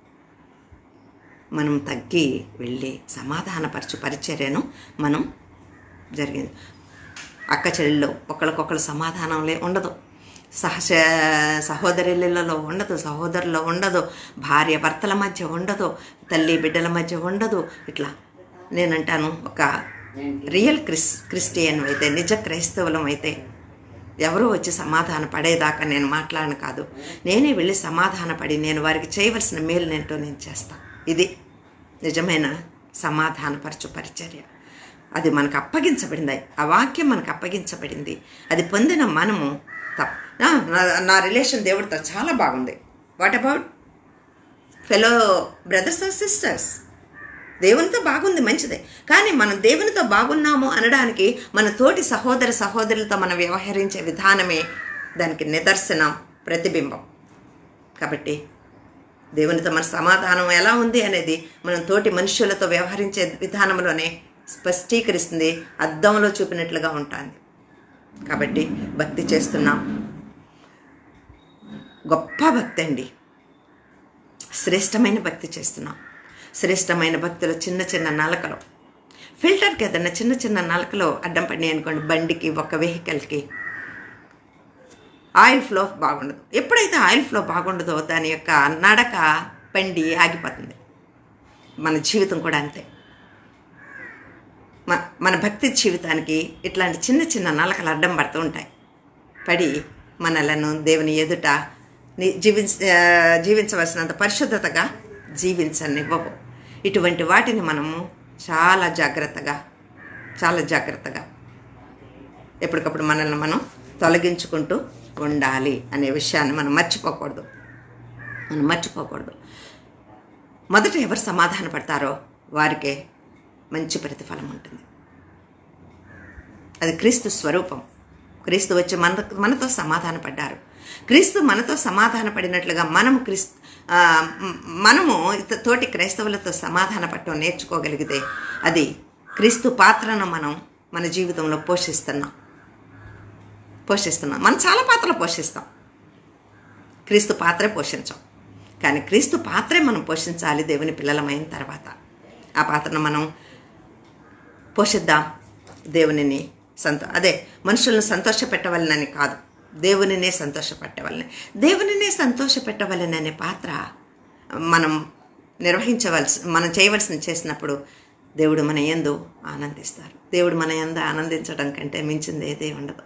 మనం తగ్గి వెళ్ళి సమాధానపరచు పరిచర్యను మనం జరిగింది అక్క చెల్లెళ్ళు ఒకరికొకరు సమాధానంలే ఉండదు సహజ సహోదరులలో ఉండదు సహోదరులో ఉండదు భార్య భర్తల మధ్య ఉండదు తల్లి బిడ్డల మధ్య ఉండదు ఇట్లా నేనంటాను ఒక రియల్ క్రిస్ క్రిస్టియన్ అయితే నిజ క్రైస్తవులం అయితే ఎవరో వచ్చి సమాధాన పడేదాకా నేను మాట్లాడను కాదు నేనే వెళ్ళి సమాధాన పడి నేను వారికి చేయవలసిన మేలునేంటో నేను చేస్తాను ఇది నిజమైన సమాధానపరచు పరిచర్య అది మనకు అప్పగించబడింది ఆ వాక్యం మనకు అప్పగించబడింది అది పొందిన మనము తప్ నా- నా- నా రిలేషన్ దేవుడితో చాలా బాగుంది what about fellow brothers and sisters దేవునితో బాగుంది మంచిదే కానీ మనం దేవునితో బాగున్నాము అనడానికి మన తోటి సహోదర సహోదరులతో మనం వ్యవహరించే విధానమే దానికి నిదర్శనం ప్రతిబింబం కాబట్టి దేవునితో మన సమాధానం ఎలా ఉంది అనేది మనం తోటి మనుషులతో వ్యవహరించే విధానంలోనే స్పష్టీకరిస్తుంది అద్దంలో చూపినట్లుగా ఉంటుంది కాబట్టి భక్తి చేస్తున్నాం గొప్ప భక్తి అండి శ్రేష్టమైన భక్తి చేస్తున్నాం శ్రేష్టమైన భక్తులు చిన్న చిన్న నలకలు ఫిల్టర్కి ఏదైనా చిన్న చిన్న నలకలు అడ్డం పడినాయి అనుకోండి బండికి ఒక వెహికల్కి ఆయిల్ ఫ్లో బాగుండదు ఎప్పుడైతే ఆయిల్ ఫ్లో బాగుండదో దాని యొక్క నడక బండి ఆగిపోతుంది మన జీవితం కూడా అంతే మ- మన భక్తి జీవితానికి ఇట్లాంటి చిన్న చిన్న నలకలు అడ్డం పడుతూ ఉంటాయి పడి మనలను దేవుని ఎదుట ని- జీవించ ఆ, జీవించవలసినంత పరిశుద్ధతగా జీవించనివ్వవు ఇటువంటి వాటిని మనము చాలా జాగ్రత్తగా చాలా జాగ్రత్తగా ఎప్పటికప్పుడు మనల్ని మనం తొలగించుకుంటూ ఉండాలి అనే విషయాన్ని మనం మర్చిపోకూడదు మనం మర్చిపోకూడదు మొదట ఎవరు సమాధాన పడతారో వారికే మంచి ప్రతిఫలం ఉంటుంది అది క్రీస్తు స్వరూపం క్రీస్తు వచ్చి మన మనతో సమాధాన పడ్డారు క్రీస్తు మనతో సమాధాన పడినట్లుగా మనము క్రీస్తు ఆ, మ్, మనము ఇత- తోటి క్రైస్తవులతో సమాధాన పడటం నేర్చుకోగలిగితే అది క్రీస్తు పాత్రను మనం మన జీవితంలో పోషిస్తున్నాం పోషిస్తున్నాం మనం చాలా పాత్రలు పోషిస్తాం క్రీస్తు పాత్రే పోషించాం కానీ క్రీస్తు పాత్రే మనం పోషించాలి దేవుని పిల్లలమైన తర్వాత ఆ పాత్రను మనం పోషిద్దాం దేవునిని సంతో అదే మనుషులను సంతోషపెట్టవలనని కాదు దేవునినే సంతోషపెట్టవలని దేవునినే సంతోషపెట్టవలననే పాత్ర మనం నిర్వహించవలసి మనం చేయవలసిన చేసినప్పుడు దేవుడు మన యందు ఆనందిస్తారు దేవుడు మన యందు ఆనందించడం కంటే మించింది ఏదే ఉండదు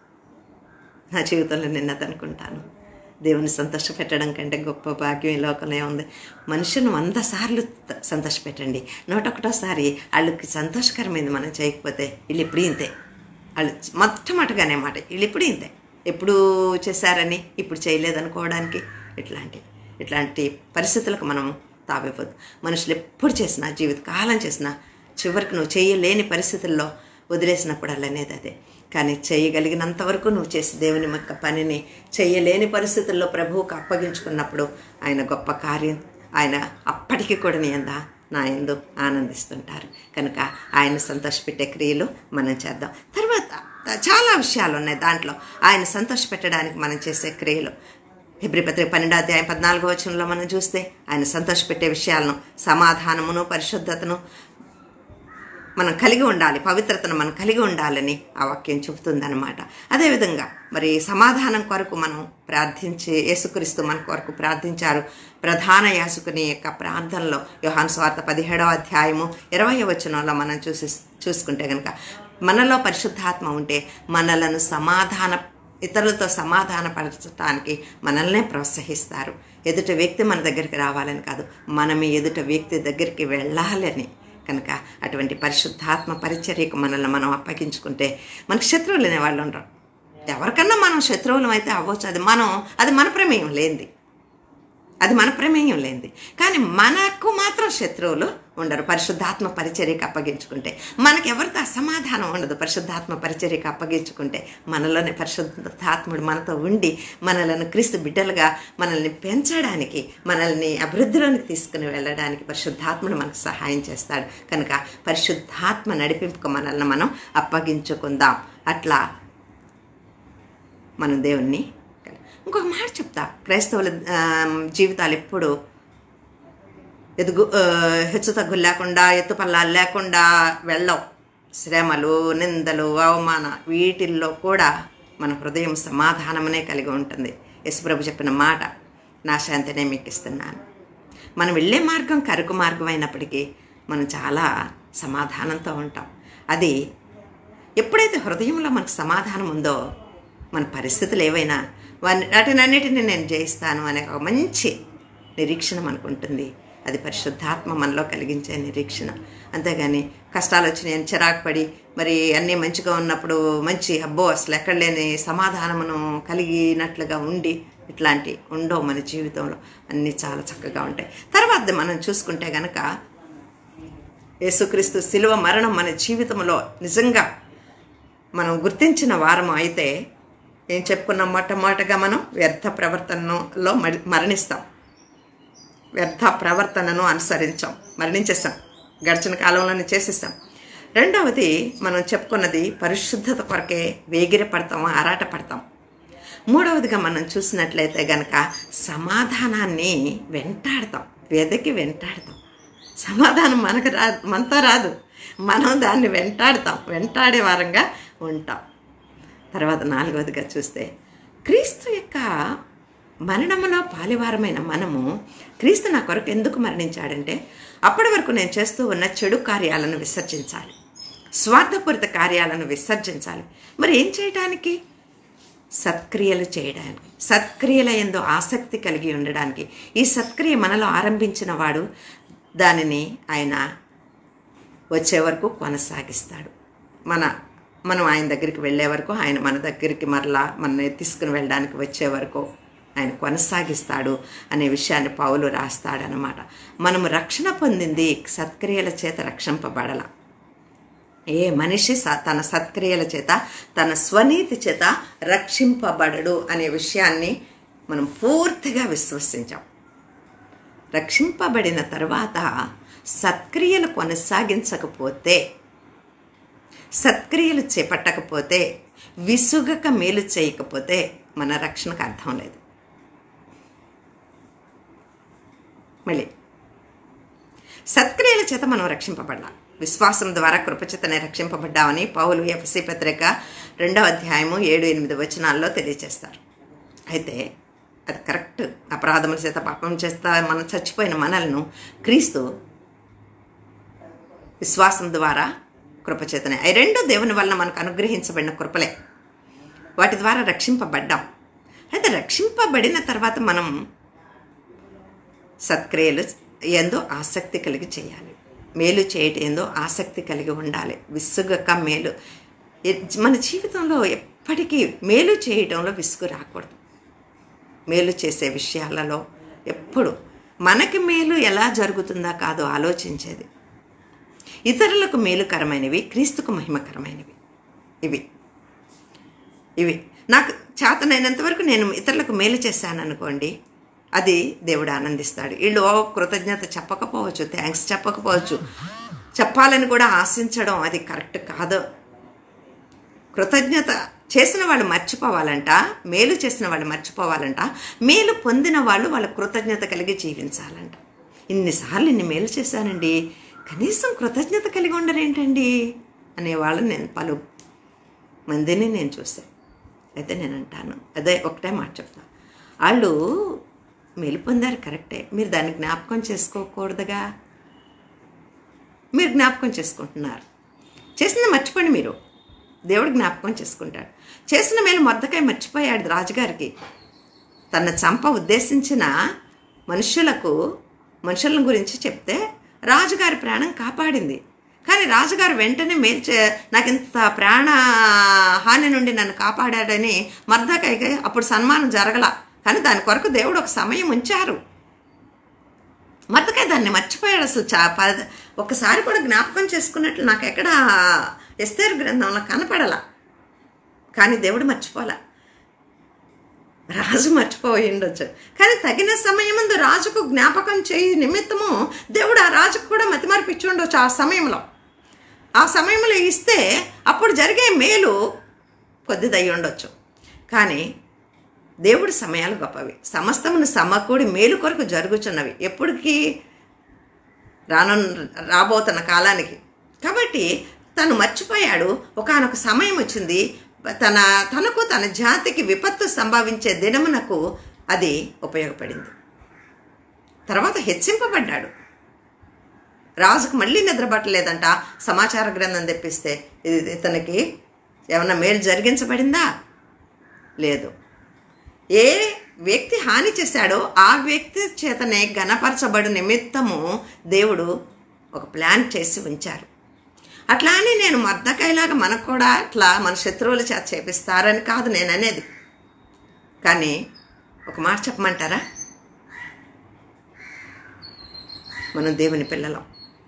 నా జీవితంలో నేను అది అనుకుంటాను దేవుని సంతోషపెట్టడం కంటే గొప్ప భాగ్యం ఈ లోకంలో ఉంది మనుషులను వంద సార్లు త- సంతోషపెట్టండి నూట ఒకటోసారి వాళ్ళకి సంతోషకరమైంది మనం చేయకపోతే వీళ్ళు ఎప్పుడు ఇంతే వాళ్ళు మొట్టమొదటిగానే మాట వీళ్ళు ఎప్పుడు ఇంతే ఎప్పుడు చేశారని ఇప్పుడు చేయలేదనుకోవడానికి ఇట్లాంటి ఇట్లాంటి పరిస్థితులకు మనం తావిపోదు మనుషులు ఎప్పుడు చేసినా జీవితకాలం చేసినా చివరికి నువ్వు చేయలేని పరిస్థితుల్లో వదిలేసినప్పుడు అనేది అదే కానీ చేయగలిగినంత వరకు నువ్వు చేసి దేవుని యొక్క పనిని చేయలేని పరిస్థితుల్లో ప్రభువుకు అప్పగించుకున్నప్పుడు ఆయన గొప్ప కార్యం ఆయన అప్పటికి కూడా నీ అందా నా ఎందు ఆనందిస్తుంటారు కనుక ఆయన సంతోషపెట్టే క్రియలు మనం చేద్దాం తర్వాత చాలా విషయాలు ఉన్నాయి దాంట్లో ఆయన సంతోషపెట్టడానికి మనం చేసే క్రియలు హెబ్రి పత్రిక పన్నెండో అధ్యాయం పద్నాలుగో వచనంలో మనం చూస్తే ఆయన సంతోషపెట్టే విషయాలను సమాధానమును పరిశుద్ధతను మనం కలిగి ఉండాలి పవిత్రతను మనం కలిగి ఉండాలని ఆ వాక్యం చెబుతుందన్నమాట అదేవిధంగా మరి సమాధానం కొరకు మనం ప్రార్థించి యేసుక్రీస్తు మన కొరకు ప్రార్థించారు ప్రధాన యాసుకుని యొక్క ప్రార్థనలో యోహాన్ స్వార్థ పదిహేడవ అధ్యాయము ఇరవై వచనంలో మనం చూసి చూసుకుంటే కనుక మనలో పరిశుద్ధాత్మ ఉంటే మనలను సమాధాన ఇతరులతో సమాధానపరచడానికి మనల్నే ప్రోత్సహిస్తారు ఎదుట వ్యక్తి మన దగ్గరికి రావాలని కాదు మనమే ఎదుట వ్యక్తి దగ్గరికి వెళ్ళాలని కనుక అటువంటి పరిశుద్ధాత్మ పరిచర్యకు మనల్ని మనం అప్పగించుకుంటే మనకు శత్రువులు అనే వాళ్ళు ఉండరు ఎవరికన్నా మనం శత్రువులం అయితే అవ్వచ్చు అది మనం అది మన ప్రమేయం లేనిది అది మన ప్రమేయం లేనిది కానీ మనకు మాత్రం శత్రువులు ఉండరు పరిశుద్ధాత్మ పరిచర్యకు అప్పగించుకుంటే మనకి ఎవరితో అసమాధానం ఉండదు పరిశుద్ధాత్మ పరిచర్యకు అప్పగించుకుంటే మనలోని పరిశుద్ధాత్ముడు మనతో ఉండి మనలను క్రీస్తు బిడ్డలుగా మనల్ని పెంచడానికి మనల్ని అభివృద్ధిలోనికి తీసుకుని వెళ్ళడానికి పరిశుద్ధాత్ముడు మనకు సహాయం చేస్తాడు కనుక పరిశుద్ధాత్మ నడిపింపుకు మనల్ని మనం అప్పగించుకుందాం అట్లా మనం దేవుణ్ణి ఇంకొక మాట చెప్తా క్రైస్తవుల ఆ, జీవితాలు ఎప్పుడు ఎదుగు ఆ, హెచ్చు తగ్గులు లేకుండా ఎత్తుపల్లాలు లేకుండా వెళ్ళవు శ్రమలు నిందలు అవమాన వీటిల్లో కూడా మన హృదయం సమాధానమనే కలిగి ఉంటుంది యశుప్రభు చెప్పిన మాట నా శాంతినే మీకు ఇస్తున్నాను మనం వెళ్ళే మార్గం కరుకు మార్గం అయినప్పటికీ మనం చాలా సమాధానంతో ఉంటాం అది ఎప్పుడైతే హృదయంలో మనకు సమాధానం ఉందో మన పరిస్థితులు ఏవైనా వాని వాటినన్నిటిని నేను జయిస్తాను అనే ఒక మంచి నిరీక్షణ మనకు ఉంటుంది అది పరిశుద్ధాత్మ మనలో కలిగించే నిరీక్షణ అంతేగాని కష్టాలు వచ్చినాయని చిరాకు పడి మరి అన్నీ మంచిగా ఉన్నప్పుడు మంచి అబ్బో అసలు ఎక్కడ లేని సమాధానమును కలిగినట్లుగా ఉండి ఇట్లాంటి ఉండవు మన జీవితంలో అన్నీ చాలా చక్కగా ఉంటాయి తర్వాత మనం చూసుకుంటే గనక యేసుక్రీస్తు శిలువ మరణం మన జీవితంలో నిజంగా మనం గుర్తించిన వారం అయితే ఏం చెప్పుకున్నాం మొట్టమొదటగా మనం వ్యర్థ ప్రవర్తనలో మరి- మరణిస్తాం వ్యర్థ ప్రవర్తనను అనుసరించాం మరణించేస్తాం గడిచిన కాలంలోనే చేసేస్తాం రెండవది మనం చెప్పుకున్నది పరిశుద్ధత కొరకే వేగిర పడతాం ఆరాట పడతాం మూడవదిగా మనం చూసినట్లయితే గనక సమాధానాన్ని వెంటాడతాం వెదకి వెంటాడతాం సమాధానం మనకు రాదు మనతో రాదు మనం దాన్ని వెంటాడతాం వెంటాడే వారంగా ఉంటాం తర్వాత నాలుగవదిగా చూస్తే క్రీస్తు యొక్క మరణములో పాలివారమైన మనము క్రీస్తు నా కొరకు ఎందుకు మరణించాడంటే అప్పటి వరకు నేను చేస్తూ ఉన్న చెడు కార్యాలను విసర్జించాలి స్వార్థపూరిత కార్యాలను విసర్జించాలి మరి ఏం చేయడానికి సత్క్రియలు చేయడానికి సత్క్రియల ఎందు ఆసక్తి కలిగి ఉండడానికి ఈ సత్క్రియ మనలో ఆరంభించిన వాడు దానిని ఆయన వచ్చే వరకు కొనసాగిస్తాడు మన మనం ఆయన దగ్గరికి వెళ్ళే వరకు ఆయన మన దగ్గరికి మరలా మనని తీసుకుని వెళ్ళడానికి వచ్చే వరకు ఆయన కొనసాగిస్తాడు అనే విషయాన్ని పౌలు రాస్తాడనమాట మనము రక్షణ పొందింది సత్క్రియల చేత రక్షింపబడల ఏ మనిషి స- తన సత్క్రియల చేత తన స్వనీతి చేత రక్షింపబడడు అనే విషయాన్ని మనం పూర్తిగా విశ్వసించాం రక్షింపబడిన తర్వాత సత్క్రియలు కొనసాగించకపోతే సత్క్రియలు చేపట్టకపోతే విసుగక మేలు చేయకపోతే మన రక్షణకు అర్థం లేదు మళ్ళీ సత్క్రియల చేత మనం రక్షింపబడ్డాం విశ్వాసం ద్వారా కృపచేతనే రక్షింపబడ్డామని పౌలు ఎఫ్సి పత్రిక రెండవ అధ్యాయము ఏడు ఎనిమిది వచనాల్లో తెలియజేస్తారు అయితే అది కరెక్ట్ అపరాధముల చేత పాపం చేస్తా మనం చచ్చిపోయిన మనల్ని క్రీస్తు విశ్వాసం ద్వారా కృపచేతనే అవి రెండు దేవుని వలన మనకు అనుగ్రహించబడిన కృపలే వాటి ద్వారా రక్షింపబడ్డాం అయితే రక్షింపబడిన తర్వాత మనం సత్క్రియలు ఎందో ఆసక్తి కలిగి చేయాలి మేలు చేయటం ఏందో ఆసక్తి కలిగి ఉండాలి విసుగక మేలు ఎ- మన జీవితంలో ఎప్పటికీ మేలు చేయటంలో విసుగు రాకూడదు మేలు చేసే విషయాలలో ఎప్పుడు మనకి మేలు ఎలా జరుగుతుందా కాదో ఆలోచించేది ఇతరులకు మేలుకరమైనవి క్రీస్తుకు మహిమకరమైనవి ఇవి ఇవి నాకు చేతనైనంత వరకు నేను ఇతరులకు మేలు చేశాను అనుకోండి అది దేవుడు ఆనందిస్తాడు వీళ్ళు ఓ కృతజ్ఞత చెప్పకపోవచ్చు థ్యాంక్స్ చెప్పకపోవచ్చు చెప్పాలని కూడా ఆశించడం అది కరెక్ట్ కాదు కృతజ్ఞత చేసిన వాళ్ళు మర్చిపోవాలంట మేలు చేసిన వాళ్ళు మర్చిపోవాలంట మేలు పొందిన వాళ్ళు వాళ్ళ కృతజ్ఞత కలిగి జీవించాలంట ఇన్నిసార్లు ఇన్ని మేలు చేశానండి కనీసం కృతజ్ఞత కలిగి ఉండరేంటండి అనేవాళ్ళని నేను పలు మందిని నేను చూశాను అయితే నేను అంటాను అదే ఒకటే మాట చెప్తా వాళ్ళు మేలు పొందారు కరెక్టే మీరు దాన్ని జ్ఞాపకం చేసుకోకూడదుగా మీరు జ్ఞాపకం చేసుకుంటున్నారు చేసింది మర్చిపోండి మీరు దేవుడు జ్ఞాపకం చేసుకుంటాడు చేసిన మేలు మొద్దకాయ మర్చిపోయాడు రాజుగారికి తన చంప ఉద్దేశించిన మనుషులకు మనుషుల గురించి చెప్తే రాజుగారి ప్రాణం కాపాడింది కానీ రాజుగారు వెంటనే మేలు చే నాకు ఇంత ప్రాణ హాని నుండి నన్ను కాపాడాడని మర్దకాయకి అప్పుడు సన్మానం జరగల కానీ దాని కొరకు దేవుడు ఒక సమయం ఉంచారు మరదకాయ దాన్ని మర్చిపోయాడు అసలు చా పద ఒక్కసారి కూడా జ్ఞాపకం చేసుకున్నట్లు నాకు ఎక్కడ ఎస్తేరు గ్రంథంలో కనపడలా కానీ దేవుడు మర్చిపోలా రాజు మర్చిపోయి ఉండొచ్చు కానీ తగిన సమయమందు రాజుకు జ్ఞాపకం చేయి నిమిత్తము దేవుడు ఆ రాజుకు కూడా మతిమరిపిచ్చి ఉండొచ్చు ఆ సమయంలో ఆ సమయంలో ఇస్తే అప్పుడు జరిగే మేలు కొద్దిదై ఉండొచ్చు కానీ దేవుడి సమయాలు గొప్పవి సమస్తమును సమకూడి మేలు కొరకు జరుగుచున్నవి ఎప్పటికీ రాను రాబోతున్న కాలానికి కాబట్టి తను మర్చిపోయాడు ఒకనొక సమయం వచ్చింది తన తనకు తన జాతికి విపత్తు సంభవించే దినమునకు అది ఉపయోగపడింది తర్వాత హెచ్చింపబడ్డాడు రాజుకు మళ్ళీ నిద్రపట్టలేదంట సమాచార గ్రంథం తెప్పిస్తే ఇది ఇతనికి ఏమన్నా మేలు జరిగించబడిందా లేదు ఏ వ్యక్తి హాని చేశాడో ఆ వ్యక్తి చేతనే ఘనపరచబడు నిమిత్తము దేవుడు ఒక ప్లాన్ చేసి ఉంచారు అట్లా అని నేను మర్దకాయలాగా మనకు కూడా అట్లా మన శత్రువుల చేత చేపిస్తారని కాదు నేను అనేది కానీ ఒక మాట చెప్పమంటారా మనం దేవుని పిల్లలం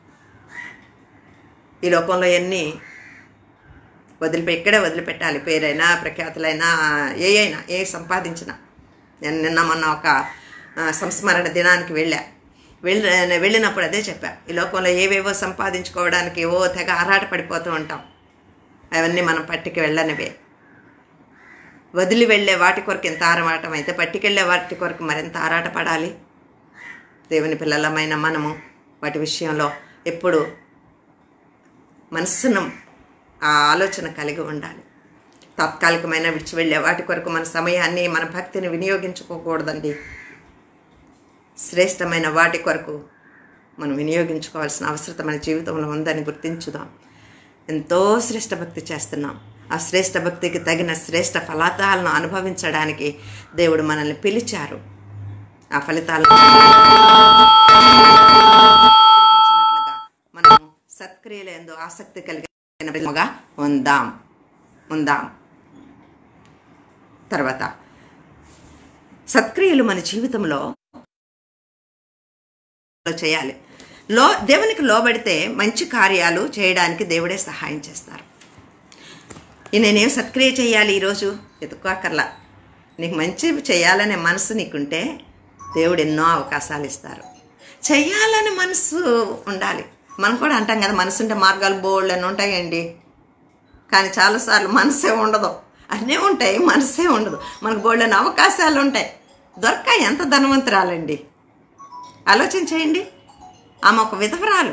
ఈ లోకంలో ఎన్ని వదిలిపె ఇక్కడే వదిలిపెట్టాలి పేరైనా ప్రఖ్యాతులైనా ఏ అయినా ఏ సంపాదించినా నేను నిన్న మొన్న ఒక ఆ, సంస్మరణ దినానికి వెళ్ళా వెళ్ళి వెళ్ళినప్పుడు అదే చెప్పా ఈ లోకంలో ఏవేవో సంపాదించుకోవడానికి ఓ తెగ ఆరాట పడిపోతూ ఉంటాం అవన్నీ మనం పట్టికి వెళ్ళనివే వదిలి వెళ్ళే వాటి కొరకు ఎంత ఆరమాటం అయితే పట్టుకెళ్ళే వాటి కొరకు మరింత ఆరాట పడాలి దేవుని పిల్లలమైన మనము వాటి విషయంలో ఎప్పుడు మనస్సును ఆ ఆలోచన కలిగి ఉండాలి తాత్కాలికమైన విడిచి వెళ్ళే వాటి కొరకు మన సమయాన్ని మన భక్తిని వినియోగించుకోకూడదండి శ్రేష్టమైన వాటి కొరకు మనం వినియోగించుకోవాల్సిన అవసరత మన జీవితంలో ఉందని గుర్తించుదాం ఎంతో శ్రేష్ట భక్తి చేస్తున్నాం ఆ శ్రేష్ట భక్తికి తగిన శ్రేష్ట ఫలితాలను అనుభవించడానికి దేవుడు మనల్ని పిలిచారు ఆ ఫలితాలను అనుగ్రహించినట్లుగా మనం సత్క్రియలు ఎందు ఆసక్తి కలిగిన విధముగా ఉందాం ఉందాం తర్వాత సత్క్రియలు మన జీవితంలో చేయాలి లో దేవునికి లోబడితే మంచి కార్యాలు చేయడానికి దేవుడే సహాయం చేస్తారు ఈ నేనేం సత్క్రియ చేయాలి ఈరోజు ఎత్తుకోకర్లా నీకు మంచి చేయాలనే మనసు నీకుంటే దేవుడు ఎన్నో అవకాశాలు ఇస్తారు చెయ్యాలని మనసు ఉండాలి మనం కూడా అంటాం కదా మనసు ఉంటే మార్గాలు బోల్డ్ అని ఉంటాయండి కానీ చాలాసార్లు మనసే ఉండదు అన్నీ ఉంటాయి మనసే ఉండదు మనకు బోల్డ్ అని అవకాశాలు ఉంటాయి దొరక ఎంత ధనవంతురాలండి ఆలోచన చేయండి ఆమె ఒక విధవరాలు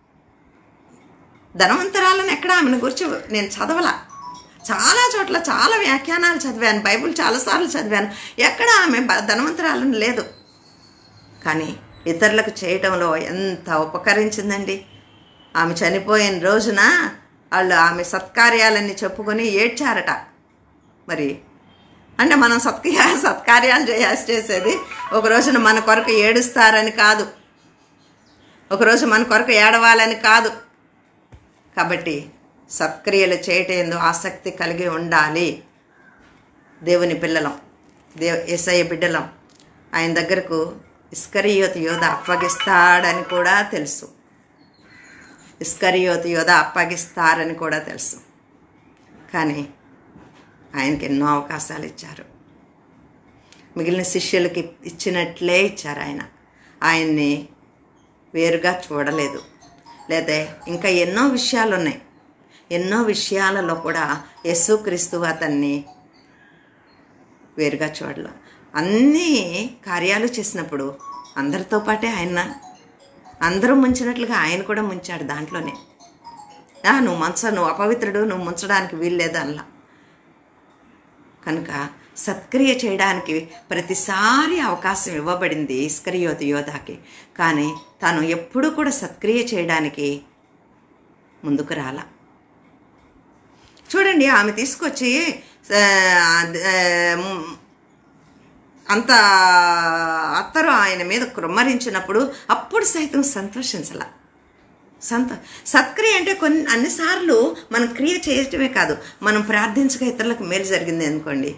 ధనవంతురాలను ఎక్కడ ఆమెను గురించి నేను చదవలా చాలా చోట్ల చాలా వ్యాఖ్యానాలు చదివాను బైబిల్ చాలాసార్లు చదివాను ఎక్కడ ఆమె బ- ధనవంతురాలను లేదు కానీ ఇతరులకు చేయటంలో ఎంత ఉపకరించిందండి ఆమె చనిపోయిన రోజున వాళ్ళు ఆమె సత్కార్యాలన్నీ చెప్పుకొని ఏడ్చారట మరి అంటే మనం సత్క్రియ సత్కార్యాలు చేయాల్సి చేసేది ఒక రోజున మన కొరకు ఏడుస్తారని కాదు ఒకరోజు మన కొరకు ఏడవాలని కాదు కాబట్టి సత్క్రియలు చేయటందు ఆసక్తి కలిగి ఉండాలి దేవుని పిల్లలం దేవ్ ఎస్ఐ బిడ్డలం ఆయన దగ్గరకు ఇస్కరియోత్ యోధ అప్పగిస్తాడని కూడా తెలుసు ఇస్కరియోత్ యోధ అప్పగిస్తారని కూడా తెలుసు కానీ ఆయనకి ఎన్నో అవకాశాలు ఇచ్చారు మిగిలిన శిష్యులకి ఇచ్చినట్లే ఇచ్చారు ఆయన ఆయన్ని వేరుగా చూడలేదు లేదా ఇంకా ఎన్నో విషయాలు ఉన్నాయి ఎన్నో విషయాలలో కూడా యేసుక్రీస్తు అతన్ని వేరుగా చూడలే అన్ని కార్యాలు చేసినప్పుడు అందరితో పాటే ఆయన అందరూ ముంచినట్లుగా ఆయన కూడా ముంచాడు దాంట్లోనే ఆ, నువ్వు మంచ నువ్వు అపవిత్రుడు నువ్వు ముంచడానికి వీల్లేదు అలా కనుక సత్క్రియ చేయడానికి ప్రతిసారి అవకాశం ఇవ్వబడింది ఇస్కరియోత యోధాకి కానీ తాను ఎప్పుడూ కూడా సత్క్రియ చేయడానికి ముందుకు రాల చూడండి ఆమె తీసుకొచ్చి ఆ, ఆ, అంత అత్తరు ఆయన మీద కృమ్మరించినప్పుడు అప్పుడు సైతం సంతోషించాల సంత సత్క్రియ అంటే కొన్ని అన్నిసార్లు మనం క్రియ చేయటమే కాదు మనం ప్రార్థించక ఇతరులకు మేలు జరిగింది అనుకోండి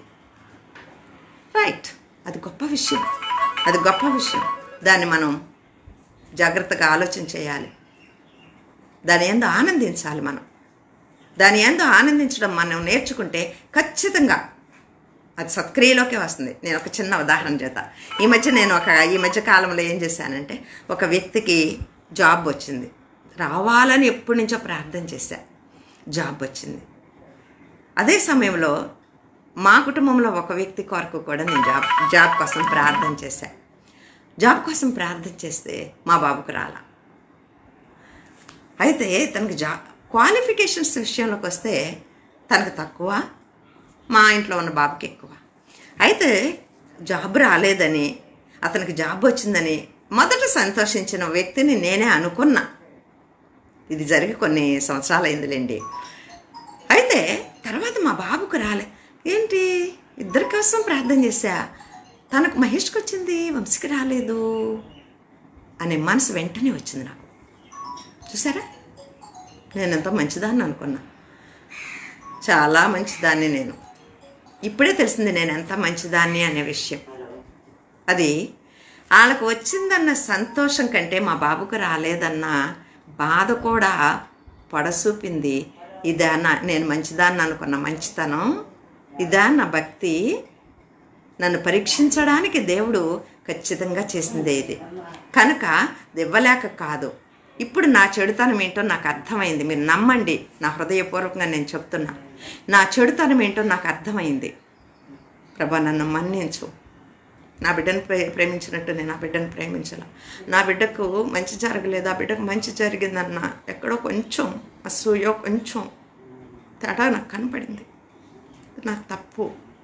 రైట్ అది గొప్ప విషయం అది గొప్ప విషయం దాన్ని మనం జాగ్రత్తగా ఆలోచన చేయాలి దాని ఎందు ఆనందించాలి మనం దాని ఎందు ఆనందించడం మనం నేర్చుకుంటే ఖచ్చితంగా అది సత్క్రియలోకే వస్తుంది నేను ఒక చిన్న ఉదాహరణ చేత ఈ మధ్య నేను ఒక ఈ మధ్య కాలంలో ఏం చేశానంటే ఒక వ్యక్తికి జాబ్ వచ్చింది రావాలని ఎప్పటి నుంచో ప్రార్థన చేశా జాబ్ వచ్చింది అదే సమయంలో మా కుటుంబంలో ఒక వ్యక్తి కొరకు కూడా నేను జాబ్ జాబ్ కోసం ప్రార్థన చేశా జాబ్ కోసం ప్రార్థన చేస్తే మా బాబుకు రాలా అయితే తనకి జా క్వాలిఫికేషన్స్ విషయంలోకి వస్తే తనకు తక్కువ మా ఇంట్లో ఉన్న బాబుకి ఎక్కువ అయితే జాబ్ రాలేదని అతనికి జాబ్ వచ్చిందని మొదట సంతోషించిన వ్యక్తిని నేనే అనుకున్నా ఇది జరిగి కొన్ని సంవత్సరాలు అయిందిలేండి అయితే తర్వాత మా బాబుకు రాలే ఏంటి ఇద్దరి కోసం ప్రార్థన చేశా తనకు మహేష్కి వచ్చింది వంశీకి రాలేదు అనే మనసు వెంటనే వచ్చింది నాకు చూసారా నేను ఎంతో మంచిదాన్ని అనుకున్నా చాలా మంచిదాన్ని నేను ఇప్పుడే తెలిసింది నేను ఎంత మంచిదాన్ని అనే విషయం అది వాళ్ళకు వచ్చిందన్న సంతోషం కంటే మా బాబుకు రాలేదన్న బాధ కూడా పొడసూపింది ఇదా నా నేను మంచిదాన్ని అనుకున్న మంచితనం ఇదా నా భక్తి నన్ను పరీక్షించడానికి దేవుడు ఖచ్చితంగా చేసిందే ఇది కనుక ఇది ఇవ్వలేక కాదు ఇప్పుడు నా చెడుతనం ఏంటో నాకు అర్థమైంది మీరు నమ్మండి నా హృదయపూర్వకంగా నేను చెప్తున్నా నా చెడుతనం ఏంటో నాకు అర్థమైంది ప్రభా నన్ను మన్నించు నా బిడ్డను ప్రే ప్రేమించినట్టు నేను నా బిడ్డను ప్రేమించాల నా బిడ్డకు మంచి జరగలేదు ఆ బిడ్డకు మంచి జరిగిందన్న ఎక్కడో కొంచెం అసూయో కొంచెం తేడా నాకు కనపడింది నా తప్పు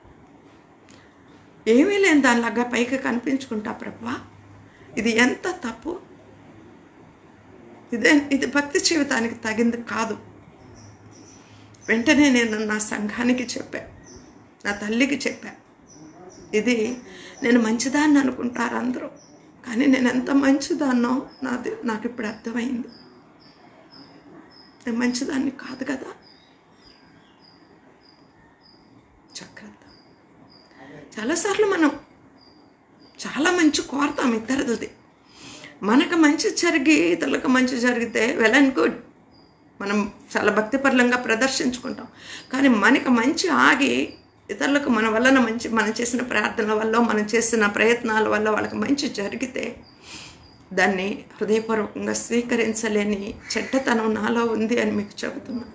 ఏమీ లేని దానిలాగా పైకి కనిపించుకుంటా ప్రభా ఇది ఎంత తప్పు ఇదే ఇది భక్తి జీవితానికి తగింది కాదు వెంటనే నేను నా సంఘానికి చెప్పా నా తల్లికి చెప్పా ఇది నేను మంచిదాన్ని అనుకుంటారు అందరూ కానీ నేను ఎంత మంచిదాన్నో నాది నాకు ఇప్పుడు అర్థమైంది నేను మంచిదాన్ని కాదు కదా జాగ్రత్త చాలాసార్లు మనం చాలా మంచి కోరతాం ఇద్దరిది మనకు మంచి జరిగి ఇతరులకు మంచి జరిగితే వెల్ అండ్ గుడ్ మనం చాలా భక్తిపరంగా ప్రదర్శించుకుంటాం కానీ మనకు మంచి ఆగి ఇతరులకు మన వలన మంచి మనం చేసిన ప్రార్థనల వల్ల మనం చేసిన ప్రయత్నాల వల్ల వాళ్ళకి మంచి జరిగితే దాన్ని హృదయపూర్వకంగా స్వీకరించలేని చెడ్డతనం నాలో ఉంది అని మీకు చెబుతున్నా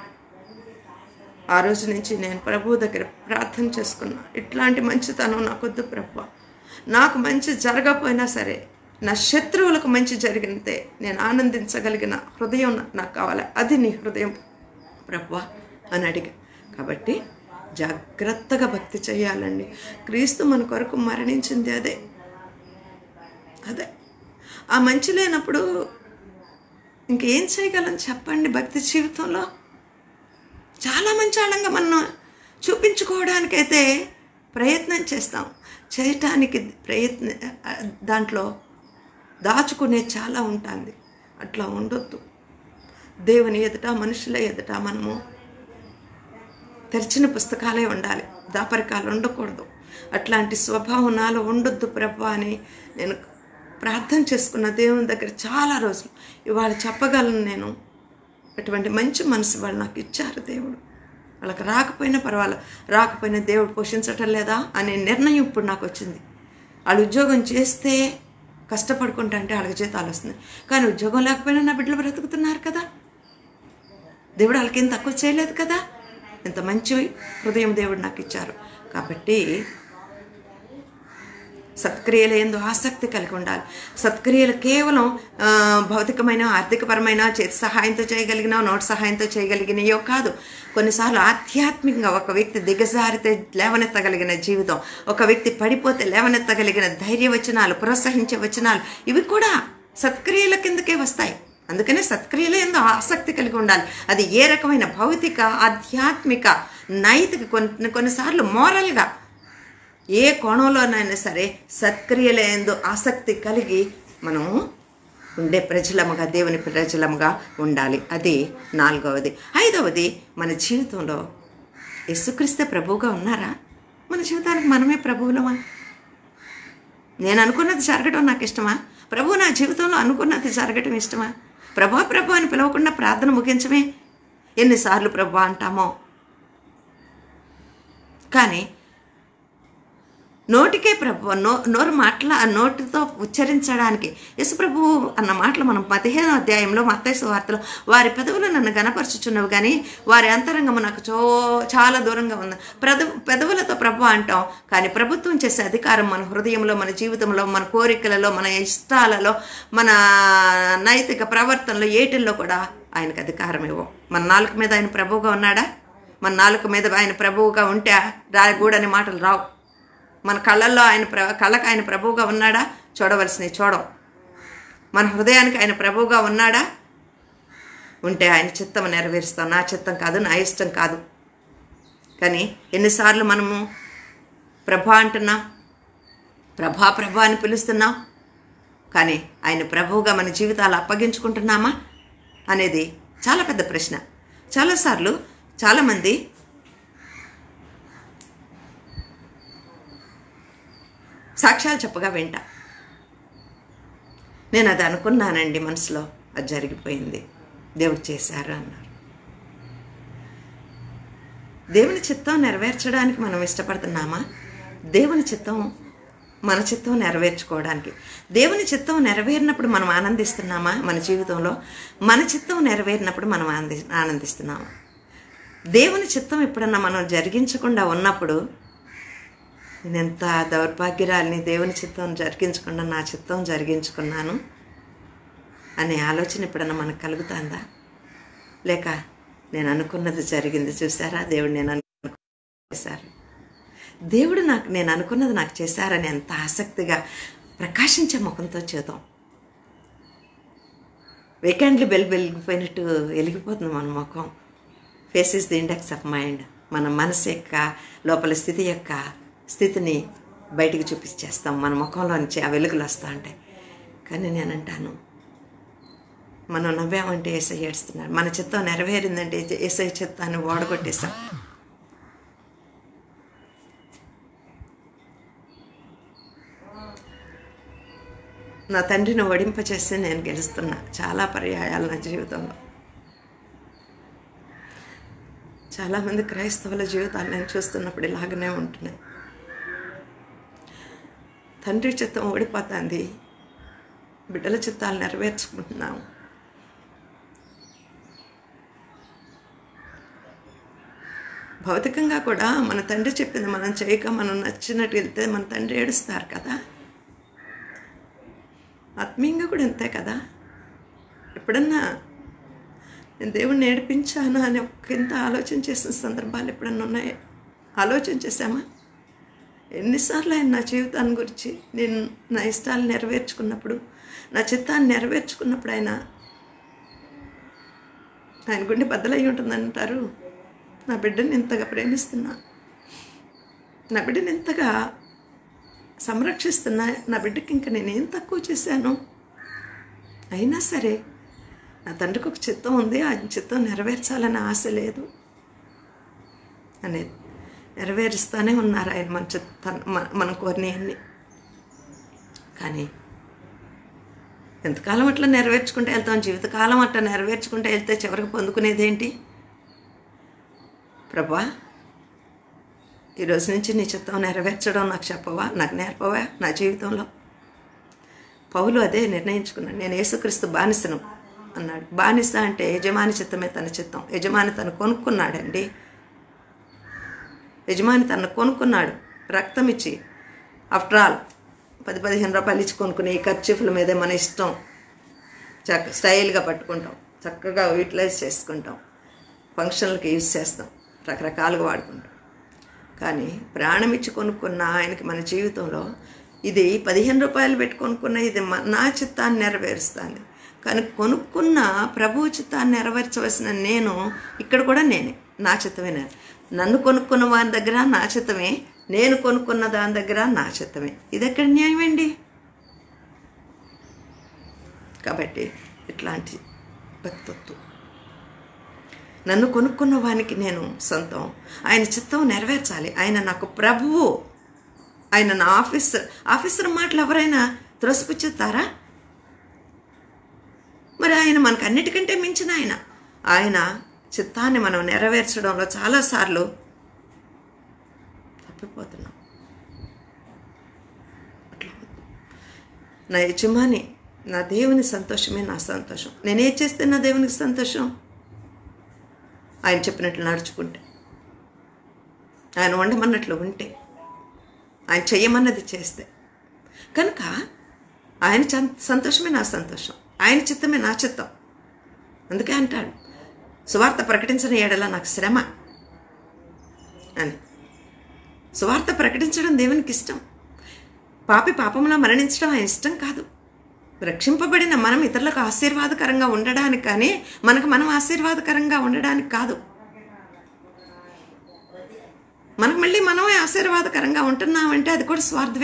ఆ రోజు నుంచి నేను ప్రభు దగ్గర ప్రార్థన చేసుకున్నా ఇట్లాంటి మంచితనం నాకొద్దు ప్రభు నాకు మంచి జరగకపోయినా సరే నా శత్రువులకు మంచి జరిగితే నేను ఆనందించగలిగిన హృదయం నా- నాకు కావాలి అది నీ హృదయం ప్రభు అని అడిగా కాబట్టి జాగ్రత్తగా భక్తి చేయాలండి క్రీస్తు మన కొరకు మరణించింది అదే అదే ఆ మంచి లేనప్పుడు ఇంకేం చేయగలం చెప్పండి భక్తి జీవితంలో చాలా మంచి ఆళంగా మనం చూపించుకోవడానికైతే ప్రయత్నం చేస్తాం చేయటానికి ప్రయత్న దాంట్లో దాచుకునే చాలా ఉంటుంది అట్లా ఉండొద్దు దేవుని ఎదుట మనుషుల ఎదుట మనము తెరిచిన పుస్తకాలే ఉండాలి దాపరికాలు ఉండకూడదు అట్లాంటి స్వభావం నాలో ఉండొద్దు ప్రభు అని నేను ప్రార్థన చేసుకున్న దేవుని దగ్గర చాలా రోజులు ఇవాళ చెప్పగలను నేను అటువంటి మంచి మనసు వాళ్ళు నాకు ఇచ్చారు దేవుడు వాళ్ళకి రాకపోయినా పర్వాలేదు రాకపోయినా దేవుడు పోషించటం లేదా అనే నిర్ణయం ఇప్పుడు నాకు వచ్చింది వాళ్ళు ఉద్యోగం చేస్తే కష్టపడుకుంటా అంటే వాళ్ళకి జీతాలు వస్తుంది కానీ ఉద్యోగం లేకపోయినా నా బిడ్డలు బ్రతుకుతున్నారు కదా దేవుడు వాళ్ళకి ఏం తక్కువ చేయలేదు కదా ఎంత మంచి హృదయం దేవుడు నాకు ఇచ్చారు కాబట్టి సత్క్రియలు ఎందు ఆసక్తి కలిగి ఉండాలి సత్క్రియలు కేవలం ఆ, భౌతికమైన ఆర్థికపరమైన చేతి సహాయంతో చేయగలిగిన నోటి సహాయంతో చేయగలిగినయో కాదు కొన్నిసార్లు ఆధ్యాత్మికంగా ఒక వ్యక్తి దిగజారితే లేవనెత్తగలిగిన జీవితం ఒక వ్యక్తి పడిపోతే లేవనెత్తగలిగిన ధైర్య వచనాలు ప్రోత్సహించే వచనాలు ఇవి కూడా సత్క్రియల కిందకే వస్తాయి అందుకనే సత్క్రియలు ఎందు ఆసక్తి కలిగి ఉండాలి అది ఏ రకమైన భౌతిక ఆధ్యాత్మిక నైతిక కొన్ని కొన్నిసార్లు మోరల్గా ఏ కోణంలోనైనా సరే సత్క్రియల ఎందు ఆసక్తి కలిగి మనం ఉండే ప్రజలముగా దేవుని ప్రజలముగా ఉండాలి అది నాలుగవది ఐదవది మన జీవితంలో యేసుక్రీస్తే ప్రభువుగా ఉన్నారా మన జీవితానికి మనమే ప్రభువులమా నేను అనుకున్నది జరగడం నాకు ఇష్టమా ప్రభు నా జీవితంలో అనుకున్నది జరగటం ఇష్టమా ప్రభా ప్రభు అని పిలవకుండా ప్రార్థన ముగించమే ఎన్నిసార్లు ప్రభు అంటామో కానీ నోటికే ప్రభు నో నోరు మాటల నోటితో ఉచ్చరించడానికి యేసు ప్రభు అన్న మాటలు మనం పదిహేను అధ్యాయంలో మత్తైసు వార్తలో వారి పెదవులు నన్ను గనపరుచుచున్నవి కానీ వారి అంతరంగము నాకు చో చాలా దూరంగా ఉంది పెదవు పెదవులతో ప్రభు అంటాం కానీ ప్రభుత్వం చేసే అధికారం మన హృదయంలో మన జీవితంలో మన కోరికలలో మన ఇష్టాలలో మన నైతిక ప్రవర్తనలో ఏటిల్లో కూడా ఆయనకు అధికారం ఇవ్వం మన నాలుక మీద ఆయన ప్రభువుగా ఉన్నాడా మన నాలుక మీద ఆయన ప్రభువుగా ఉంటే రాగూడని మాటలు రావు మన కళ్ళల్లో ఆయన ప్ర కళ్ళకు ఆయన ప్రభువుగా ఉన్నాడా చూడవలసినవి చూడం మన హృదయానికి ఆయన ప్రభువుగా ఉన్నాడా ఉంటే ఆయన చిత్తం నెరవేరుస్తాం నా చిత్తం కాదు నా ఇష్టం కాదు కానీ ఎన్నిసార్లు మనము ప్రభా అంటున్నాం ప్రభా ప్రభా అని పిలుస్తున్నాం కానీ ఆయన ప్రభువుగా మన జీవితాలు అప్పగించుకుంటున్నామా అనేది చాలా పెద్ద ప్రశ్న చాలాసార్లు చాలామంది సాక్ష్యాలు చెప్పగా వింటా నేను అది అనుకున్నానండి మనసులో అది జరిగిపోయింది దేవుడు చేశారు అన్నారు దేవుని చిత్తం నెరవేర్చడానికి మనం ఇష్టపడుతున్నామా దేవుని చిత్తం మన చిత్తం నెరవేర్చుకోవడానికి దేవుని చిత్తం నెరవేరినప్పుడు మనం ఆనందిస్తున్నామా మన జీవితంలో మన చిత్తం నెరవేరినప్పుడు మనం ఆనంది ఆనందిస్తున్నామా దేవుని చిత్తం ఎప్పుడన్నా మనం జరిగించకుండా ఉన్నప్పుడు నేను ఎంత దౌర్భాగ్యరాల్ని దేవుని చిత్తం జరిగించకుండా నా చిత్తం జరిగించుకున్నాను అనే ఆలోచన ఎప్పుడన్నా మనకు కలుగుతుందా లేక నేను అనుకున్నది జరిగింది చూసారా దేవుడు నేను అనుకున్నది చేశారు దేవుడు నాకు నేను అనుకున్నది నాకు చేశారని ఎంత ఆసక్తిగా ప్రకాశించే ముఖంతో చేద్దాం వేకెండ్లీ బెల్ వెలిగిపోయినట్టు వెలిగిపోతుంది మన ముఖం face is the index of mind మన మనసు యొక్క లోపల స్థితి యొక్క స్థితిని బయటికి చూపించేస్తాం మన ముఖంలో నుంచి ఆ వెలుగులు వస్తూ ఉంటాయి కానీ నేను అంటాను మనం నవ్వామంటే ఏసై ఏడుస్తున్నాడు మన చిత్తం నెరవేరిందంటే ఏసై చిత్తాన్ని ఓడగొట్టేశాం నా తండ్రిని ఓడింపచేసి నేను గెలుస్తున్నా చాలా పర్యాయాలు నా జీవితంలో చాలామంది క్రైస్తవుల జీవితాలు నేను చూస్తున్నప్పుడు ఇలాగనే ఉంటున్నాయి తండ్రి చిత్తం ఓడిపోతుంది బిడ్డల చిత్తాలు నెరవేర్చుకుంటున్నాము భౌతికంగా కూడా మన తండ్రి చెప్పింది మనం చేయక మనం నచ్చినట్టు వెళ్తే మన తండ్రి ఏడుస్తారు కదా ఆత్మీయంగా కూడా అంతే కదా ఎప్పుడన్నా నేను దేవుణ్ణి ఏడిపించాను అని ఒకంత ఆలోచన చేసిన సందర్భాలు ఎప్పుడన్నా ఉన్నాయా ఆలోచన చేశామా ఎన్నిసార్లు ఆయన నా జీవితాన్ని గురించి నేను నా ఇష్టాలు నెరవేర్చుకున్నప్పుడు నా చిత్తాన్ని నెరవేర్చుకున్నప్పుడు ఆయన ఆయన గుండె బద్దలై ఉంటుందంటారు నా బిడ్డని ఇంతగా ప్రేమిస్తున్నా నా బిడ్డని ఇంతగా సంరక్షిస్తున్నా నా బిడ్డకి ఇంకా నేనేం తక్కువ చేశాను అయినా సరే నా తండ్రికి ఒక చిత్తం ఉంది ఆ చిత్తం నెరవేర్చాలని ఆశ లేదు అనేది నెరవేరుస్తూనే ఉన్నారు ఆయన మన చిత్త మనం కోరినవన్నీ కానీ ఎంతకాలం అట్లా నెరవేర్చుకుంటే వెళ్తాం జీవితకాలం అట్లా నెరవేర్చుకుంటే వెళ్తే చివరికి పొందుకునేది ఏంటి ప్రభా ఈరోజు నుంచి నీ చిత్తం నెరవేర్చడం నాకు చెప్పవా నాకు నేర్పవా నా జీవితంలో పౌలు అదే నిర్ణయించుకున్నాడు నేను యేసుక్రీస్తు బానిసను అన్నాడు బానిస అంటే యజమాని చిత్తమే తన చిత్తం యజమాని తను కొనుక్కున్నాడండి యజమాని తను కొనుక్కున్నాడు రక్తం ఇచ్చి ఆఫ్టర్ ఆల్ పది పదిహేను రూపాయలు ఇచ్చి కొనుక్కుని ఈ ఖర్చీఫ్ల మీదే మన ఇష్టం చక్క స్టైల్గా పట్టుకుంటాం చక్కగా యూటిలైజ్ చేసుకుంటాం ఫంక్షన్లకి యూజ్ చేస్తాం రకరకాలుగా వాడుకుంటాం కానీ ప్రాణం ఇచ్చి కొనుక్కున్న ఆయనకి మన జీవితంలో ఇది పదిహేను రూపాయలు పెట్టి కొనుక్కున్న ఇది మ- నా చిత్తాన్ని నెరవేరుస్తాను కానీ కొనుక్కున్న ప్రభు చిత్తాన్ని నెరవేర్చవలసిన నేను ఇక్కడ కూడా నేనే నా చిత్తమే నేను నన్ను కొనుక్కున్న వారి దగ్గర నా చిత్తమే నేను కొనుక్కున్న దాని దగ్గర నా చిత్తమే ఇది ఎక్కడ న్యాయమండి కాబట్టి ఇట్లాంటి భక్తత్వం నన్ను కొనుక్కున్న వానికి నేను సొంతం ఆయన చిత్తం నెరవేర్చాలి ఆయన నాకు ప్రభువు ఆయన నా ఆఫీసర్ ఆఫీసర్ మాటలు ఎవరైనా త్రోసిపుచ్చుతారా మరి ఆయన మనకు అన్నిటికంటే మించిన ఆయన ఆయన చిత్తాన్ని మనం నెరవేర్చడంలో చాలాసార్లు తప్పిపోతున్నాం అట్లా వద్దు. నా యజమాని నా దేవుని సంతోషమే నా సంతోషం నేనేం చేస్తే నా దేవునికి సంతోషం ఆయన చెప్పినట్లు నడుచుకుంటే ఆయన వండమన్నట్లు ఉంటే ఆయన చెయ్యమన్నది చేస్తే కనుక ఆయన చం- సంతోషమే నా సంతోషం ఆయన చిత్తమే నా చిత్తం అందుకే అంటాడు సువార్త ప్రకటించిన ఏడల నాకు శ్రమ అని సువార్త ప్రకటించడం దేవునికి ఇష్టం పాపి పాపంలో మరణించడం ఆయన ఇష్టం కాదు రక్షింపబడిన మనం ఇతరులకు ఆశీర్వాదకరంగా ఉండడానికి కానీ మనకు మనం ఆశీర్వాదకరంగా ఉండడానికి కాదు మనకు మళ్ళీ మనమే ఆశీర్వాదకరంగా ఉంటున్నామంటే అది కూడా స్వార్థమే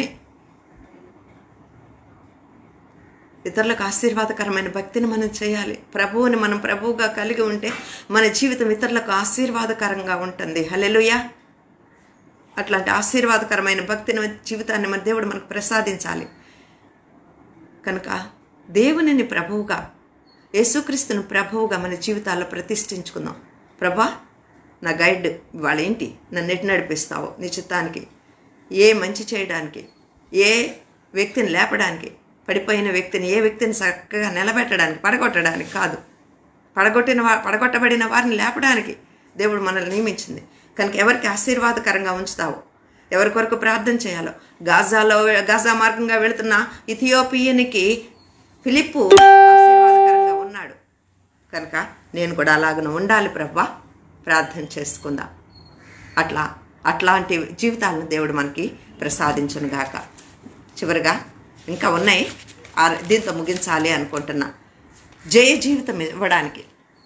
ఇతరులకు ఆశీర్వాదకరమైన భక్తిని మనం చేయాలి ప్రభువుని మనం ప్రభువుగా కలిగి ఉంటే మన జీవితం ఇతరులకు ఆశీర్వాదకరంగా ఉంటుంది హలెలుయా అట్లాంటి ఆశీర్వాదకరమైన భక్తిని జీవితాన్ని మన దేవుడు మనకు ప్రసాదించాలి కనుక దేవునిని ప్రభువుగా యేసుక్రీస్తును ప్రభువుగా మన జీవితాల్లో ప్రతిష్ఠించుకుందాం ప్రభా నా గైడ్ ఇవాళ ఏంటి నన్ను ఎటు నడిపిస్తావో నీ చిత్తానికి ఏ మంచి చేయడానికి ఏ వ్యక్తిని లేపడానికి పడిపోయిన వ్యక్తిని ఏ వ్యక్తిని చక్కగా నిలబెట్టడానికి పడగొట్టడానికి కాదు పడగొట్టిన వా పడగొట్టబడిన వారిని లేపడానికి దేవుడు మనల్ని నియమించింది కనుక ఎవరికి ఆశీర్వాదకరంగా ఉంచుతావో ఎవరి కొరకు ప్రార్థన చేయాలో గాజాలో గాజా మార్గంగా వెళుతున్న ఇథియోపియనికి ఫిలిప్పు ఆశీర్వాదకరంగా ఉన్నాడు కనుక నేను కూడా అలాగను ఉండాలి ప్రభా ప్రార్థన చేసుకుందాం అట్లా అట్లాంటి జీవితాలను దేవుడు మనకి ప్రసాదించును గాక చివరిగా ఇంకా ఉన్నాయి ఆ- దీంతో ముగించాలి అనుకుంటున్నా జయ జీవితం ఇవ్వడానికి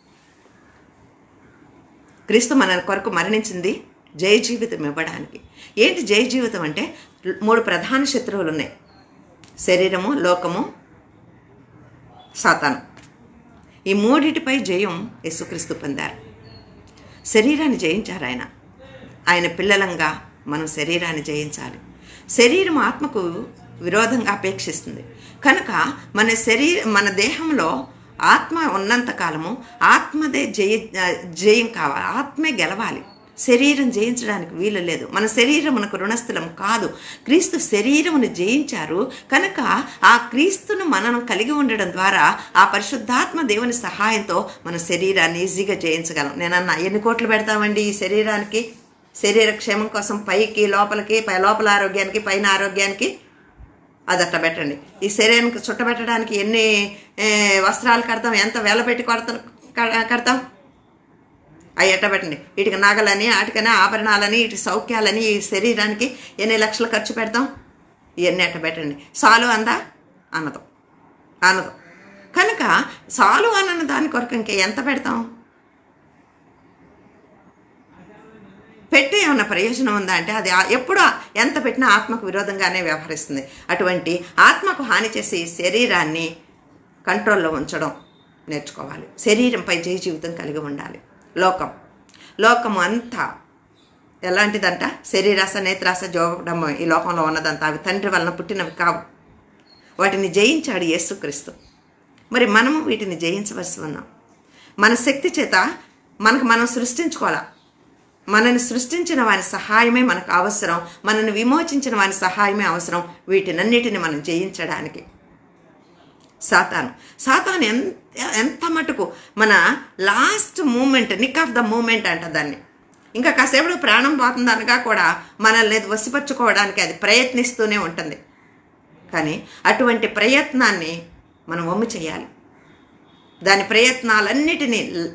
క్రీస్తు మన కొరకు మరణించింది జయ జీవితం ఇవ్వడానికి ఏంటి జయ జీవితం అంటే మూడు ప్రధాన శత్రువులు ఉన్నాయి శరీరము లోకము సాతాను ఈ మూడిటిపై జయం యేసుక్రీస్తు పొందారు శరీరాన్ని జయించారు ఆయన ఆయన పిల్లలంగా మనం శరీరాన్ని జయించాలి శరీరం ఆత్మకు విరోధంగా అపేక్షిస్తుంది కనుక మన శరీర మన దేహంలో ఆత్మ ఉన్నంత కాలము ఆత్మదే జయ జయం కావాలి ఆత్మే గెలవాలి శరీరం జయించడానికి వీలు లేదు మన శరీరమునకు రుణస్థలం కాదు క్రీస్తు శరీరమును జయించారు కనుక ఆ క్రీస్తును మనం కలిగి ఉండడం ద్వారా ఆ పరిశుద్ధాత్మ దేవుని సహాయంతో మన శరీరాన్ని ఈజీగా జయించగలం నేనన్నా ఎన్ని కోట్లు పెడతామండి ఈ శరీరానికి శరీర క్షేమం కోసం పైకి లోపలికి పై లోపల ఆరోగ్యానికి పైన ఆరోగ్యానికి అది అట్లా పెట్టండి ఈ శరీరానికి చుట్టబెట్టడానికి ఎన్ని ఏ, వస్త్రాలు కడతాం ఎంత వేల పెట్టి కొడతాం క- కడతాం అవి ఎట్ట పెట్టండి వీటికి నగలని వాటికని ఆభరణాలని వీటి సౌఖ్యాలని ఈ శరీరానికి ఎన్ని లక్షలు ఖర్చు పెడతాం ఇవన్నీ ఎట్ట పెట్టండి సాలు అందా అన్నదు అనదు కనుక సాలు అన్న దాని కొరకు ఇంకా ఎంత పెడతాం పెట్టి ఏమన్నా ప్రయోజనం ఉందా అంటే అది ఆ- ఎప్పుడు ఎంత పెట్టినా ఆత్మకు విరోధంగానే వ్యవహరిస్తుంది అటువంటి ఆత్మకు హాని చేసి శరీరాన్ని కంట్రోల్లో ఉంచడం నేర్చుకోవాలి శరీరంపై జయ జీవితం కలిగి ఉండాలి లోకం లోకము అంతా ఎలాంటిదంట శరీరాస నేత్రాస జోగడము ఈ లోకంలో ఉన్నదంతా అవి తండ్రి వలన పుట్టినవి కావు వాటిని జయించాడు యేసుక్రీస్తు మరి మనము వీటిని జయించవలసి ఉన్నాం మన శక్తి చేత మనకు మనం సృష్టించుకోవాలా మనని సృష్టించిన వాని సహాయమే మనకు అవసరం మనని విమోచించిన వాని సహాయమే అవసరం వీటినన్నిటిని మనం జయించడానికి సాతాను సాతాను ఎంత ఎంత మటుకు మన last moment nick of the moment అంట దాన్ని ఇంకా కాసేపు ప్రాణం పోతుంది అనగా కూడా మనల్ని అది వసిపరుచుకోవడానికి అది ప్రయత్నిస్తూనే ఉంటుంది కానీ అటువంటి ప్రయత్నాన్ని మనం వమ్ము చేయాలి దాని ప్రయత్నాలన్నిటినీ ల్-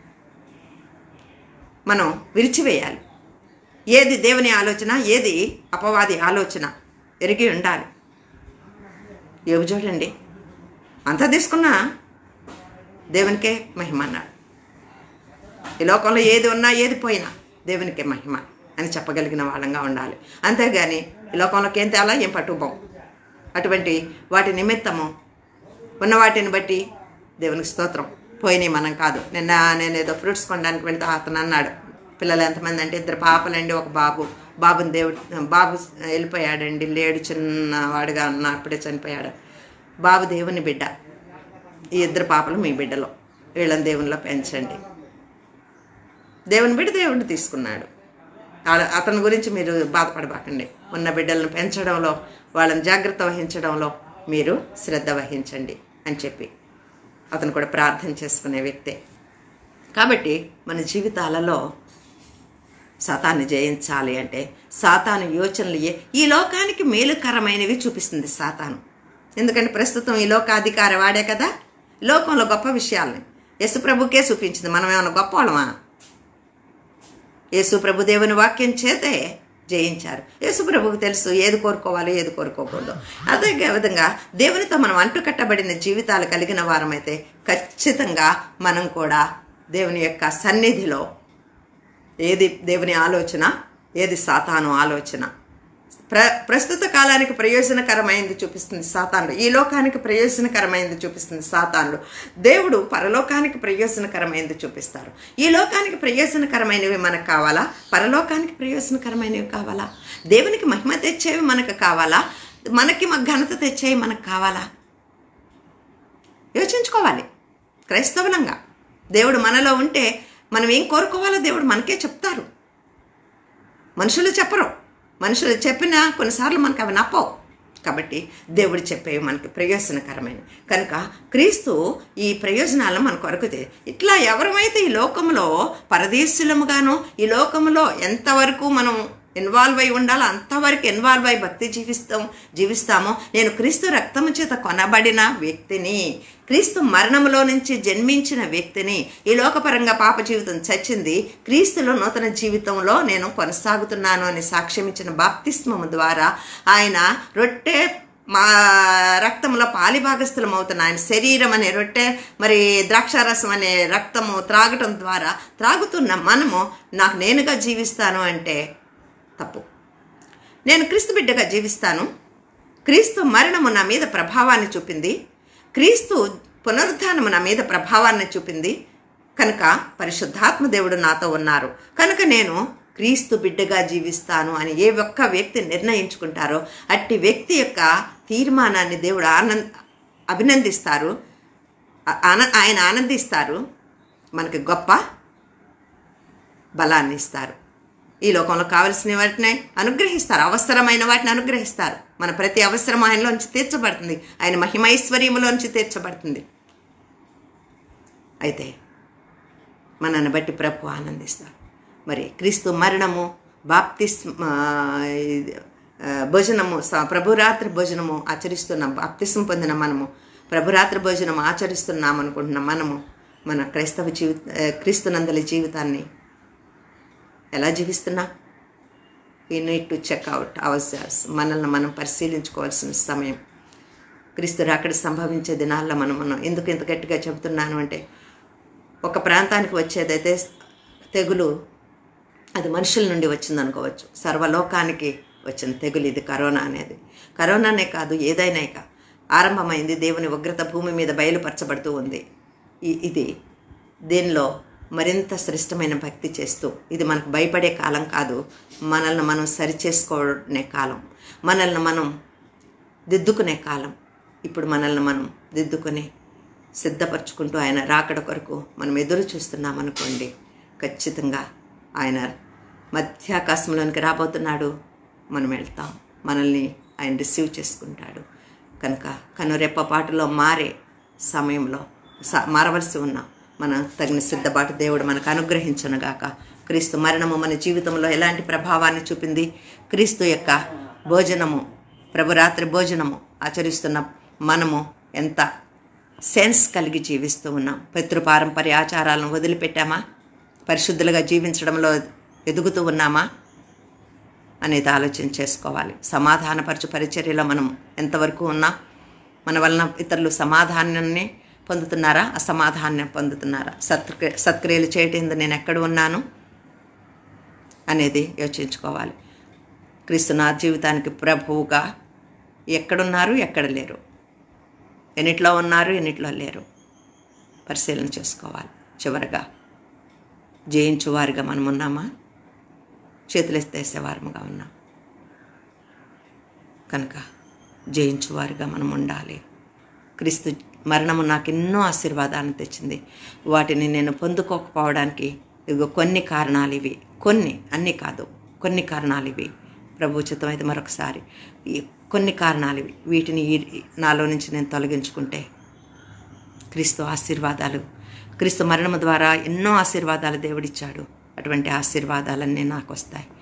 మనం విరిచివేయాలి ఏది దేవుని ఆలోచన ఏది అపవాది ఆలోచన ఎరిగి ఉండాలి యోగు చూడండి అంతా తీసుకున్నా దేవునికే మహిమ అన్నాడు ఈ లోకంలో ఏది ఉన్నా ఏది పోయినా దేవునికే మహిమ అని చెప్పగలిగిన వాళ్ళంగా ఉండాలి అంతేగాని ఈ లోకంలోకి ఏం తేలా ఏం పట్టుకోం అటువంటి వాటి నిమిత్తము ఉన్న వాటిని బట్టి దేవునికి స్తోత్రం పోయినాయి మనం కాదు నిన్న నేను ఏదో ఫ్రూట్స్ కొనడానికి వెళ్తే అతను అన్నాడు పిల్లలు ఎంతమంది అంటే ఇద్దరు పాపలండి ఒక బాబు బాబుని దేవుడు బాబు వెళ్ళిపోయాడండి లేడు చిన్నవాడుగా ఉన్నప్పుడే చనిపోయాడు బాబు దేవుని బిడ్డ ఈ ఇద్దరు పాపలు మీ బిడ్డలో వీళ్ళని దేవునిలో పెంచండి దేవుని బిడ్డ దేవుడిని తీసుకున్నాడు ఆ- అతని గురించి మీరు బాధపడబాకండి ఉన్న బిడ్డలను పెంచడంలో వాళ్ళని జాగ్రత్త వహించడంలో మీరు శ్రద్ధ వహించండి అని చెప్పి అతను కూడా ప్రార్థన చేసుకునే వ్యక్తే కాబట్టి మన జీవితాలలో సాతాన్ని జయించాలి అంటే సాతాను యోచనలు ఏ ఈ లోకానికి మేలుకరమైనవి చూపిస్తుంది సాతాను ఎందుకంటే ప్రస్తుతం ఈ లోకాధికారి వాడే కదా లోకంలో గొప్ప విషయాల్ని యశుప్రభుకే చూపించింది మనం ఏమైనా గొప్ప వాళ్ళమా యేసుప్రభు దేవుని వాక్యం చేతే జయించారు యేసుప్రభుకు తెలుసు ఏది కోరుకోవాలో ఏది కోరుకోకూడదు అదే విధంగా దేవునితో మనం అంటుకట్టబడిన జీవితాలు కలిగిన వారమైతే ఖచ్చితంగా మనం కూడా దేవుని యొక్క సన్నిధిలో ఏది దేవుని ఆలోచన ఏది సాతాను ఆలోచన ప్ర ప్రస్తుత కాలానికి ప్రయోజనకరమైంది చూపిస్తుంది సాతానుడు ఈ లోకానికి ప్రయోజనకరమైంది చూపిస్తుంది సాతానుడు దేవుడు పరలోకానికి ప్రయోజనకరమైనది చూపిస్తారు ఈ లోకానికి ప్రయోజనకరమైనవి మనకు కావాలా పరలోకానికి ప్రయోజనకరమైనవి కావాలా దేవునికి మహిమ తెచ్చేవి మనకు కావాలా మనకి మ- ఘనత తెచ్చేవి మనకు కావాలా యోచించుకోవాలి క్రైస్తవులంగా దేవుడు మనలో ఉంటే మనం ఏం కోరుకోవాలో దేవుడు మనకే చెప్తారు మనుషులు చెప్పరు మనుషులు చెప్పినా కొన్నిసార్లు మనకు అవి నప్పవు కాబట్టి దేవుడు చెప్పేవి మనకి ప్రయోజనకరమైనవి కనుక క్రీస్తు ఈ ప్రయోజనాలను మన కొరకు తే- ఇట్లా ఎవరమైతే ఈ లోకంలో పరదేశులముగాను ఈ లోకంలో ఎంతవరకు మనం ఇన్వాల్వ్ అయి ఉండాలో అంతవరకు ఇన్వాల్వ్ అయి భక్తి జీవిస్తాం జీవిస్తామో నేను క్రీస్తు రక్తము చేత కొనబడిన వ్యక్తిని క్రీస్తు మరణములో నుంచి జన్మించిన వ్యక్తిని ఈ లోకపరంగా పాప జీవితం చచ్చింది క్రీస్తులో నూతన జీవితంలో నేను కొనసాగుతున్నాను అని సాక్ష్యం ఇచ్చిన బాప్తిస్మము ద్వారా ఆయన రొట్టె మా రక్తంలో పాలిభాగస్థలం అవుతున్న ఆయన శరీరం అనే రొట్టె మరి ద్రాక్షారసం అనే రక్తము త్రాగటం ద్వారా త్రాగుతున్న మనము నాకు నేనుగా జీవిస్తాను అంటే తప్పు నేను క్రీస్తు బిడ్డగా జీవిస్తాను క్రీస్తు మరణము నా మీద ప్రభావాన్ని చూపింది క్రీస్తు పునరుద్ధానము నా మీద ప్రభావాన్ని చూపింది కనుక పరిశుద్ధాత్మ దేవుడు నాతో ఉన్నారు కనుక నేను క్రీస్తు బిడ్డగా జీవిస్తాను అని ఏ ఒక్క వ్యక్తి నిర్ణయించుకుంటారో అట్టి వ్యక్తి యొక్క తీర్మానాన్ని దేవుడు ఆనంద అభినందిస్తారు ఆ- ఆన- ఆయన ఆనందిస్తారు మనకి గొప్ప బలాన్ని ఇస్తారు ఈ లోకంలో కావలసిన వాటిని అనుగ్రహిస్తారు అవసరమైన వాటిని అనుగ్రహిస్తారు మన ప్రతి అవసరం ఆయనలోంచి తీర్చబడుతుంది ఆయన మహిమైశ్వర్యములోంచి తీర్చబడుతుంది అయితే మనల్ని బట్టి ప్రభు ఆనందిస్తారు మరి క్రీస్తు మరణము బాప్తిస్ ఆ, ఇది, ఆ, భోజనము స- ప్రభురాత్రి భోజనము ఆచరిస్తున్నాం బాప్తిసం పొందిన మనము ప్రభురాత్రి భోజనం ఆచరిస్తున్నాం అనుకుంటున్న మనము మన క్రైస్తవ జీవిత ఆ, క్రీస్తునందలి జీవితాన్ని ఎలా జీవిస్తున్నా we need to check out ourselves మనల్ని మనం పరిశీలించుకోవాల్సిన సమయం క్రీస్తు రాకడ సంభవించే దినాల్లో మనం మనం ఎందుకు ఇంత గట్టిగా చెబుతున్నాను అంటే ఒక ప్రాంతానికి వచ్చేదైతే తెగులు అది మనుషుల నుండి వచ్చింది అనుకోవచ్చు సర్వలోకానికి వచ్చిన తెగులు ఇది కరోనా అనేది కరోనానే కాదు ఏదైనా ఇక ఆరంభమైంది దేవుని ఉగ్రత భూమి మీద బయలుపరచబడుతూ ఉంది ఈ- ఇది దీనిలో మరింత శ్రేష్టమైన భక్తి చేస్తూ ఇది మనకు భయపడే కాలం కాదు మనల్ని మనం సరిచేసుకునే కాలం మనల్ని మనం దిద్దుకునే కాలం ఇప్పుడు మనల్ని మనం దిద్దుకుని సిద్ధపరచుకుంటూ ఆయన రాకడ కొరకు మనం ఎదురు చూస్తున్నాం అనుకోండి ఖచ్చితంగా ఆయన మధ్యాకాశంలోనికి రాబోతున్నాడు మనం వెళ్తాం మనల్ని ఆయన రిసీవ్ చేసుకుంటాడు కనుక కనురెప్పపాటులో మారే సమయంలో స- మారవలసి ఉన్న మన తగిన సిద్ధపాటు దేవుడు మనకు అనుగ్రహించునుగాక క్రీస్తు మరణము మన జీవితంలో ఎలాంటి ప్రభావాన్ని చూపింది క్రీస్తు యొక్క భోజనము ప్రభురాత్రి భోజనము ఆచరిస్తున్న మనము ఎంత సెన్స్ కలిగి జీవిస్తూ ఉన్నాం పితృపారంపర్య ఆచారాలను వదిలిపెట్టామా పరిశుద్ధులుగా జీవించడంలో ఎదుగుతూ ఉన్నామా అనేది ఆలోచన చేసుకోవాలి సమాధానపరచు పరిచర్యలో మనం ఎంతవరకు ఉన్నాం మన వలన ఇతరులు సమాధానాన్ని పొందుతున్నారా అసమాధానం పొందుతున్నారా సత్క్రియ సత్క్రియలు చేయటం నేను ఎక్కడ ఉన్నాను అనేది యోచించుకోవాలి క్రీస్తు నా జీవితానికి ప్రభువుగా ఎక్కడున్నారు ఎక్కడ లేరు ఎన్నిట్లో ఉన్నారు ఎన్నిట్లో లేరు పరిశీలన చేసుకోవాలి చివరగా జయించువారుగా మనం ఉన్నామా చేతులెత్తేసేవారముగా ఉన్నాం కనుక జయించువారుగా మనం ఉండాలి క్రీస్తు మరణము నాకు ఎన్నో ఆశీర్వాదాలను తెచ్చింది వాటిని నేను పొందుకోకపోవడానికి ఇదిగో కొన్ని కారణాలు ఇవి కొన్ని అన్నీ కాదు కొన్ని కారణాలు ఇవి ప్రభు చిత్తం అయితే మరొకసారి ఈ కొన్ని కారణాలు ఇవి వీటిని ఈ- నాలో నుంచి నేను తొలగించుకుంటే క్రీస్తు ఆశీర్వాదాలు క్రీస్తు మరణము ద్వారా ఎన్నో ఆశీర్వాదాలు దేవుడిచ్చాడు అటువంటి ఆశీర్వాదాలన్నీ నాకు వస్తాయి